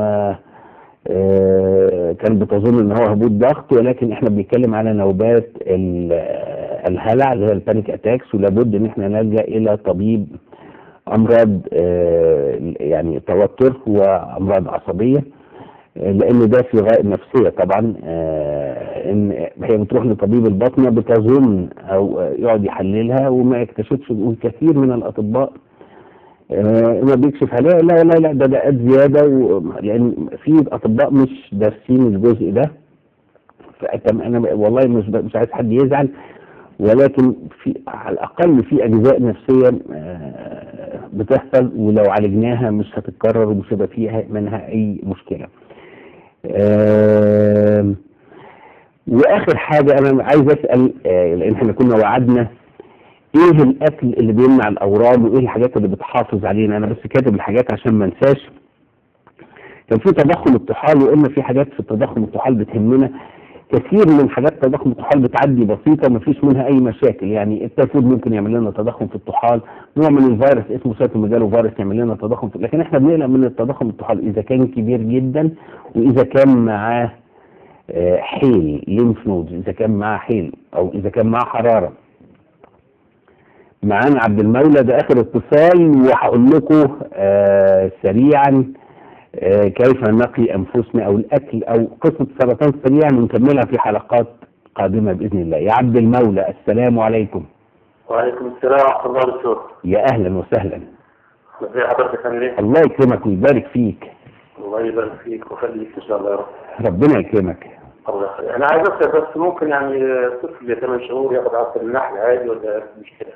آه، كانت بتظن ان هو هبوط ضغط ولكن احنا بنتكلم على نوبات ال- آه، الهلع اللي هي البانيك اتاكس ولابد ان احنا نلجا الى طبيب امراض آه، يعني توتر وامراض عصبيه آه، لان ده في غائب نفسيه طبعا آه، ان هي بتروح لطبيب الباطنه بتظن او آه، يقعد يحللها وما يكتشفش وكثير من الاطباء آه، ما بيكشف عليها لا لا لا ده دقات زياده و... لان في اطباء مش دارسين الجزء ده فأتم انا والله مش ب- مش عايز حد يزعل ولكن في على الاقل في اجزاء نفسيه آه، بتحصل ولو عالجناها مش هتتكرر ومش هيبقى فيها منها اي مشكله. آم، واخر حاجه انا عايز اسال آه، لان احنا كنا وعدنا ايه الاكل اللي بيمنع الاورام وايه الحاجات اللي بتحافظ علينا انا بس كاتب الحاجات عشان ما انساش كان في تضخم الطحال وقلنا في حاجات في التضخم الطحال بتهمنا كثير من حاجات تضخم الطحال بتعدي بسيطه ما فيش منها اي مشاكل يعني التايفود ممكن يعمل لنا تضخم في الطحال نوع من الفيروس اسمه سيتوميجالو فيروس يعمل لنا تضخم في لكن احنا بنقلق من التضخم الطحال اذا كان كبير جدا واذا كان معاه آه، حيل ليمف نودز اذا كان معاه حيل او اذا كان معاه حراره معانا عبد المولى ده اخر اتصال وهقول لكم آه سريعا آه كيف نقي انفسنا او الاكل او قصه سرطان سريعا ونكملها في حلقات قادمه باذن الله يا عبد المولى السلام عليكم
وعليكم السلام ورحمة الله وبركاته
يا اهلا وسهلا
ازي حضرتك عامل ايه؟
الله يكرمك ويبارك فيك
الله يبارك فيك ويخليك ان شاء الله يا رب
ربنا يكرمك
الله يخليك انا عايز اسال بس ممكن يعني طفل 8 شهور ياخد عصر النحل عادي ولا مش كده؟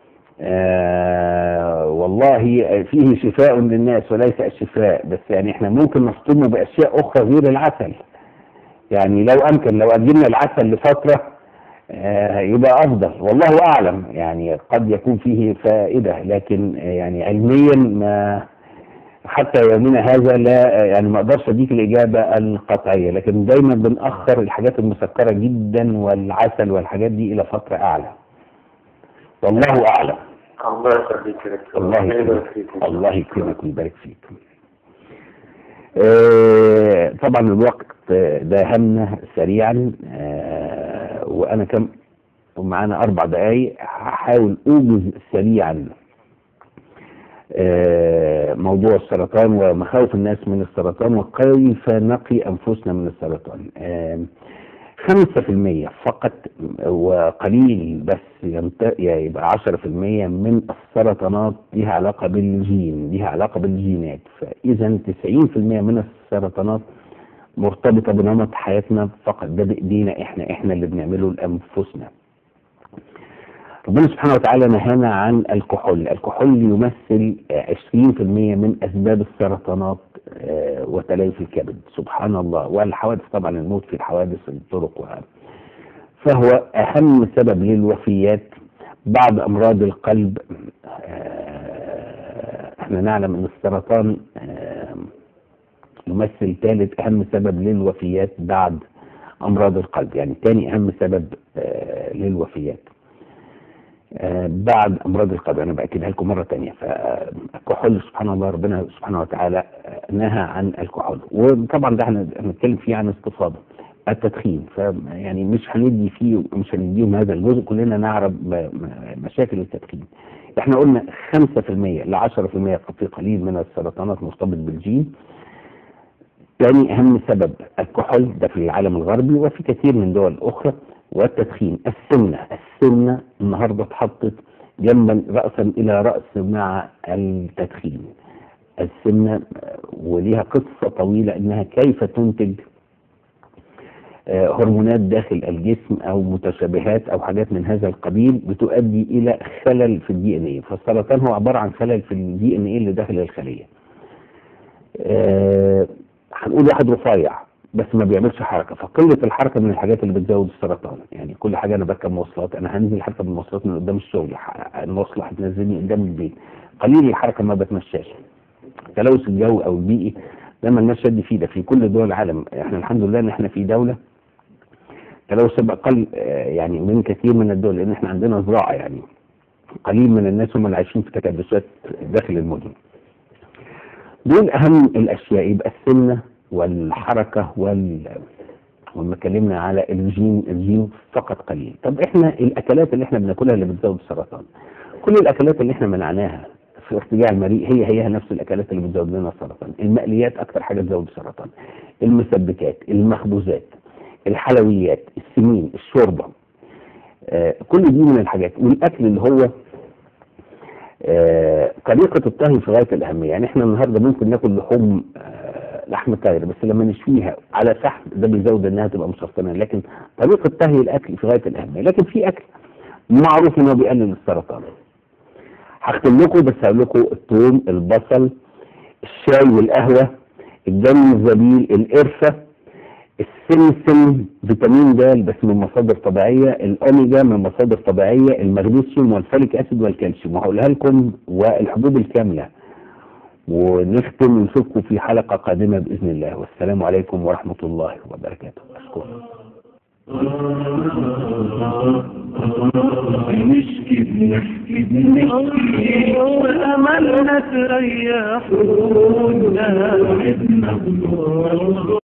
آه والله فيه شفاء للناس وليس الشفاء بس يعني احنا ممكن نصطمه باشياء اخرى غير العسل يعني لو امكن لو اجلنا العسل لفتره آه يبقى افضل والله اعلم يعني قد يكون فيه فائده لكن آه يعني علميا ما حتى يومنا هذا لا يعني ما اقدرش اديك الاجابه القطعيه لكن دايما بنأخر الحاجات المسكره جدا والعسل والحاجات دي الى فتره اعلى والله اعلم
الله يخليك يا دكتور
الله
يبارك
يكرمك
فيك
الله يكرمك ويبارك فيك آه، طبعا الوقت آه، داهمنا سريعا آه، وانا كم معانا اربع دقايق هحاول اوجز سريعا آه، موضوع السرطان ومخاوف الناس من السرطان وكيف نقي انفسنا من السرطان آه، خمسة في المية فقط وقليل بس ينت- يبقى عشرة في المية من السرطانات لها علاقة بالجين لها علاقة بالجينات فإذا تسعين في المية من السرطانات مرتبطة بنمط حياتنا فقط ده بإيدينا إحنا إحنا اللي بنعمله لأنفسنا ربنا سبحانه وتعالى نهانا عن الكحول الكحول يمثل آه، 20% من أسباب السرطانات آه، وتليف الكبد سبحان الله والحوادث طبعا الموت في الحوادث الطرق وهذا فهو أهم سبب للوفيات بعد أمراض القلب آه، احنا نعلم أن السرطان آه، يمثل ثالث أهم سبب للوفيات بعد أمراض القلب يعني ثاني أهم سبب آه، للوفيات آه، بعد امراض القلب انا باكدها لكم مره ثانيه فالكحول سبحان الله ربنا سبحانه وتعالى آه، نهى عن الكحول وطبعا ده احنا هنتكلم فيه عن استفاضه التدخين فيعني مش هندي فيه مش هنديهم هذا الجزء كلنا نعرف م- م- مشاكل التدخين احنا قلنا 5% ل 10% في قليل من السرطانات مرتبط بالجين ثاني اهم سبب الكحول ده في العالم الغربي وفي كثير من دول اخرى والتدخين السمنه السمنه النهارده اتحطت جنبا راسا الى راس مع التدخين السمنه آه، وليها قصه طويله انها كيف تنتج آه، هرمونات داخل الجسم او متشابهات او حاجات من هذا القبيل بتؤدي الى خلل في الدي ان ايه فالسرطان هو عباره عن خلل في الدي ان ايه اللي داخل الخليه آه، هنقول واحد رفيع بس ما بيعملش حركه فقله الحركه من الحاجات اللي بتزود السرطان يعني كل حاجه انا بركب مواصلات انا هنزل حتى بالمواصلات من قدام الشغل ح- المواصله هتنزلني قدام البيت قليل الحركه ما بتمشاش تلوث الجو او البيئي ده ما لناش يد فيه ده في كل دول العالم احنا الحمد لله ان احنا في دوله تلوث يبقى اقل آه، يعني من كثير من الدول لان احنا عندنا زراعه يعني قليل من الناس هم اللي عايشين في تكدسات داخل المدن دول اهم الاشياء يبقى السمنه والحركه وال وما اتكلمنا على الجين الجين فقط قليل طب احنا الاكلات اللي احنا بناكلها اللي بتزود السرطان كل الاكلات اللي احنا منعناها في ارتجاع المريء هي هي نفس الاكلات اللي بتزود لنا السرطان المقليات اكتر حاجه تزود السرطان المسبكات المخبوزات الحلويات السمين الشوربه آه كل دي من الحاجات والاكل اللي هو آه، طريقة الطهي في غاية الأهمية يعني احنا النهاردة ممكن ناكل لحوم آه، لحم طاير بس لما نشويها على فحم ده بيزود انها تبقى مسرطنة لكن طريقة طهي الأكل في غاية الأهمية لكن في أكل معروف انه بيقلل السرطان هختم لكم بس هقول لكم الثوم البصل الشاي والقهوة الجنزبيل القرفة السمسم فيتامين د بس من مصادر طبيعيه الاوميجا من مصادر طبيعيه المغنيسيوم والفوليك اسيد والكالسيوم وهقولها لكم والحبوب الكامله ونختم ونشوفكم في حلقه قادمه باذن الله والسلام عليكم ورحمه الله وبركاته اشكركم
بنشكي بنحكي بنحكي وأملنا تريح قلوبنا وعدنا